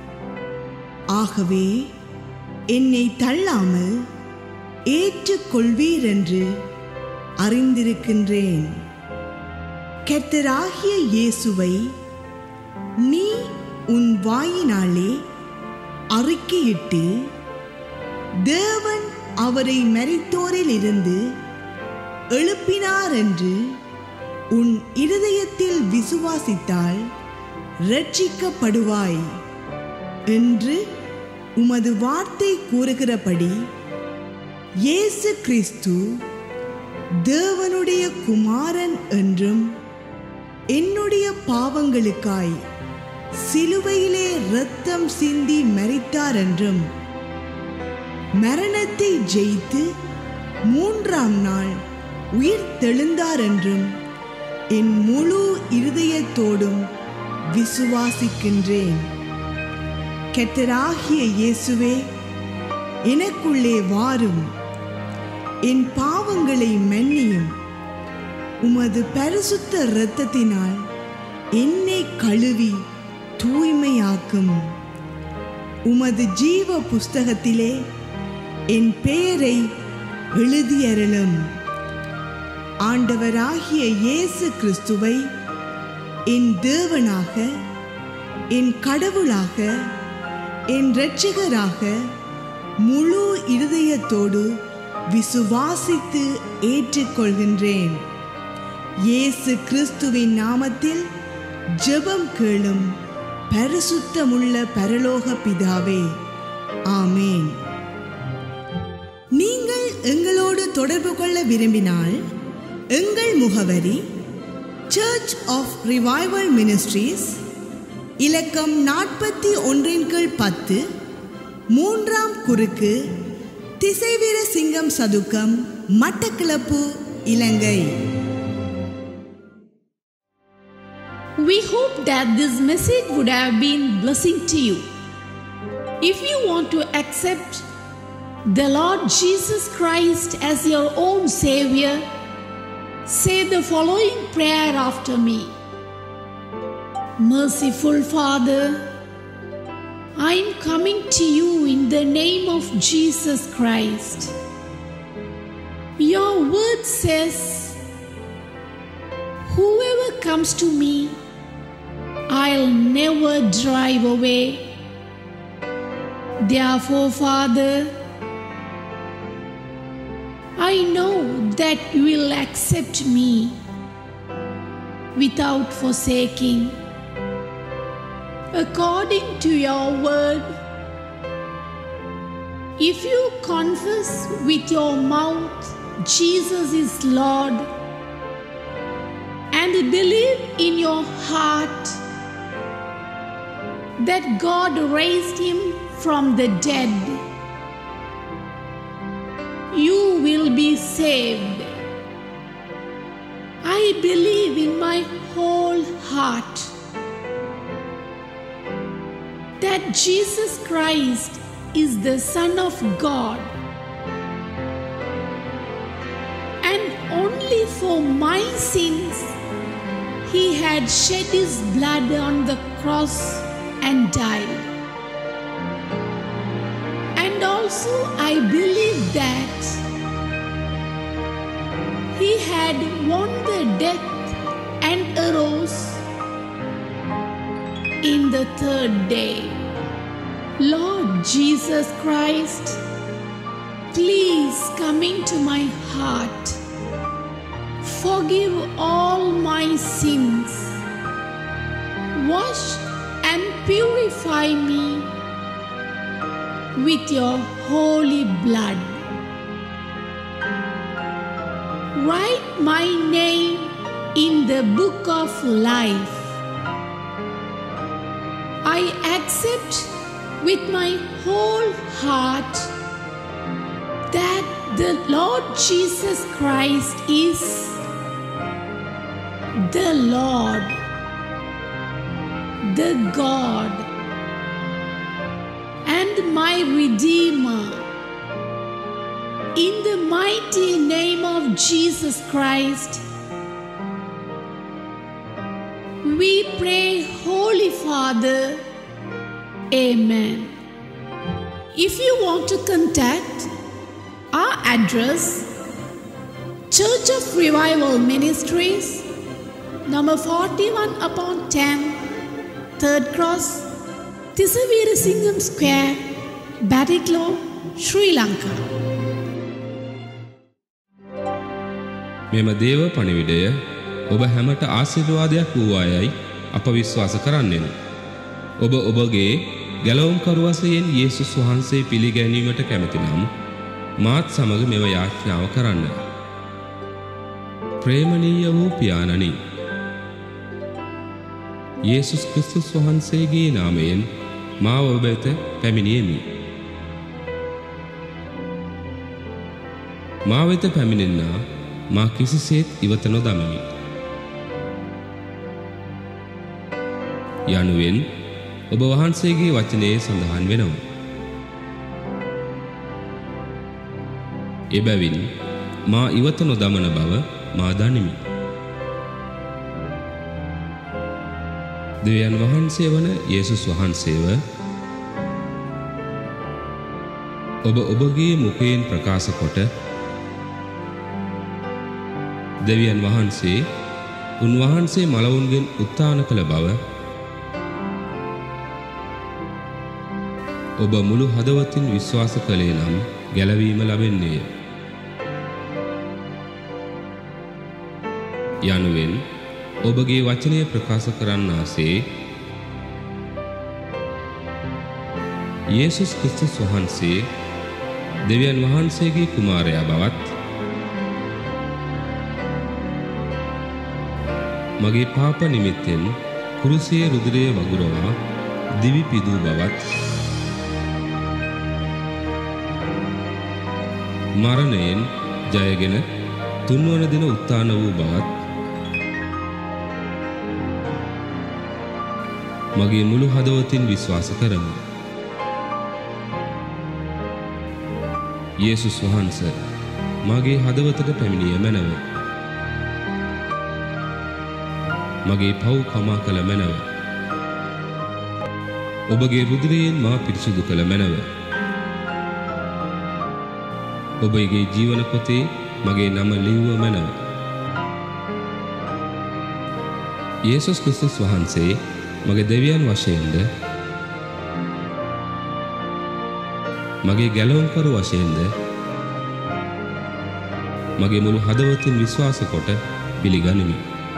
ஆகவே என்னை தள்ளாமல் ஏற்றுக்கொள்வீர் என்று அறிந்திருக்கின்றேன் கர்த்தராகிய இயேசுவை நீ உன் வாயினாலே அறிக்கையிட்டு தேவன் அவரை மரித்தோரில் இருந்து எழுப்பினார் என்று உன் இருதயத்தில் விசுவாசித்தால் ரட்சிக்கப்படுவாய் என்று உமது வார்த்தை கூறுகிறபடி இயேசு கிறிஸ்து தேவனுடைய குமாரன் என்றும் என்னுடைய பாவங்களுக்காய் சிலுவையிலே இரத்தம் சிந்தி மரித்தார் என்றும் மரணத்தை ஜெயித்து மூன்றாம் நாள் உயிர் தெழுந்தார் என்றும் என் முழு இருதயத்தோடும் விசுவாசிக்கின்றேன் கெட்டராகிய இயேசுவே எனக்குள்ளே வாரும் என் பாவங்களை மன்னியும் உமது பரிசுத்த இரத்தத்தினால் என்னை கழுவி தூய்மையாக்கும் உமது ஜீவ புஸ்தகத்திலே என் பெயரை எழுதியருளும் ஆண்டவராகிய இயேசு கிறிஸ்துவை என் தேவனாக என் கடவுளாக என் இரட்சகராக முழு இருதயத்தோடு விசுவாசித்து ஏற்றுக்கொள்கின்றேன் இயேசு கிறிஸ்துவின் நாமத்தில் ஜெபம் கேளும் பரிசுத்தமுள்ள பரலோக பிதாவே ஆமேன் நீங்கள் எங்களோடு தொடர்பு கொள்ள விரும்பினால் எங்கள் முகவரி சர்ச் ஆஃப் ரிவைவல் மினிஸ்ட்ரீஸ் இலக்கம் நாற்பத்தி ஒன்றின் கீழ் பத்து மூன்றாம் குறுக்கு திசைவீர சிங்கம் சதுக்கம் மட்டக்கிளப்பு இலங்கை We hope that this message would have been blessing to you. If you want to accept the Lord Jesus Christ as your own Savior, say the following prayer after me. Merciful Father, I am coming to you in the name of Jesus Christ. Your word says, Whoever comes to me, I'll never drive away. Therefore, Father, I know that you will accept me without forsaking. According to your word, if you confess with your mouth Jesus is Lord and believe in your heart that God raised him from the dead, you will be saved. I believe in my whole heart that Jesus Christ is the Son of God and only for my sins he had shed his blood on the cross and died. And also, I believe that he had won the death and arose in the third day. Lord Jesus Christ, please come into my heart. Forgive all my sins. Wash and purify me with your holy blood. Write my name in the book of life. I accept with my whole heart that the Lord Jesus Christ is the Lord, the God, and my Redeemer. In the mighty name of Jesus Christ, we pray, Holy Father. Amen. If you want to contact our address, Church of Revival Ministries, number 41 upon 10, Third Cross, Tisavira Singham Square, Batiklo, Sri Lanka. මෙම දේව පණිවිඩය ඔබ හැමට ආශිර්වාදයක් වූවායයි අප විශ්වාස කරන්නෙමු. ඔබ ඔබගේ ගැලවුම්කරුවසයෙන් යේසුස් වහන්සේ පිළිගැනීමට කැමතිනම් මාත් සමග මෙව යාඥාව කරන්න. ප්‍රේමණීය වූ පියාණනි යේසුස් ක්‍රිස්තුස් වහන්සේගේ නාමයෙන් මාව ඔබ වෙත පැමිණියෙමි. මා වෙත පැමිණෙන්නා මා කිසිසේත් ඉවත නොදමමි. යනුවෙන් ඔබ වහන්සේගේ වචනයේ සඳහන් වෙනවා. එබැවින් මා ඉවත නොදමන බව මා දනිමි. දෙවියන් වහන්සේ වන යේසුස් වහන්සේව ඔබ ඔබගේ මුකයෙන් ප්‍රකාශ කොට දෙවියන් වහන්සේ උන්වහන්සේ මලවුන්ගෙන් උත්තාන කළ බව ඔබ මුළු හදවතින් විශ්වාස කළේ නම් ගැලවීම ලබෙන්නේය. යනුවෙන් ඔබගේ වචනය ප්‍රකාශ කරන්නාසේ යේසුස් ක්‍රිස්තුස් වහන්සේ දෙවියන් වහන්සේගේ කුමාරයා බවත් මගේ පාප නිමිත්තෙන් කුරුසියේ රුධිරය වගුරවා දිවි පිදූ බවත් මරණයෙන් ජයගෙන තුන්වන දින උත්තාන වූ බවත් මගේ මුළු හදවතින් විශ්වාස කරමි. යේසුස් වහන්ස මගේ හදවතට පැමිණිය මැනව. මගේ පව් කමා කළ මැනව. ඔබගේ රුධිරයෙන් මා පිරිසිදු කළ මැනව. ඔබගේ ජීවන පොතේ මගේ නම ලිව්ව මැනව. යේසුස් ක්‍රිස්තුස් වහන්සේ මගේ දෙවියන් වශයෙන්ද මගේ ගැලවුම්කරු වශයෙන්ද මගේ මුළු හදවතින් විශ්වාස කොට පිළිගනිමි.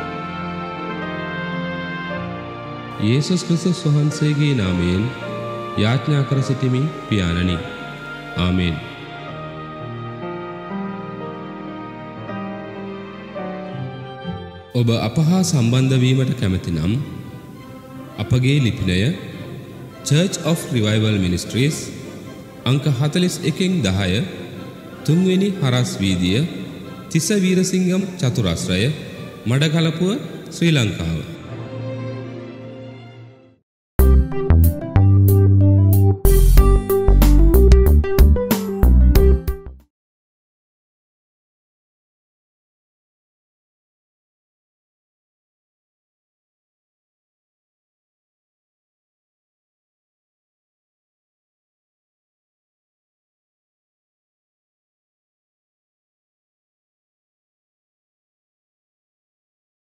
යේසුස් ක්‍රිස්තුස් වහන්සේගේ නාමයෙන් යාඥා කර සිටිමි පියාණනි. ආමේන්. ඔබ අප හා සම්බන්ධ වීමට කැමති නම් අපගේ ලිපිනය Church of Revival Ministries අංක 41න් 10 තුන්වෙනි හරස් වීදිය තිස වීරසිංහම් චතුරස්‍රය මඩකලපුව ශ්‍රී ලංකාව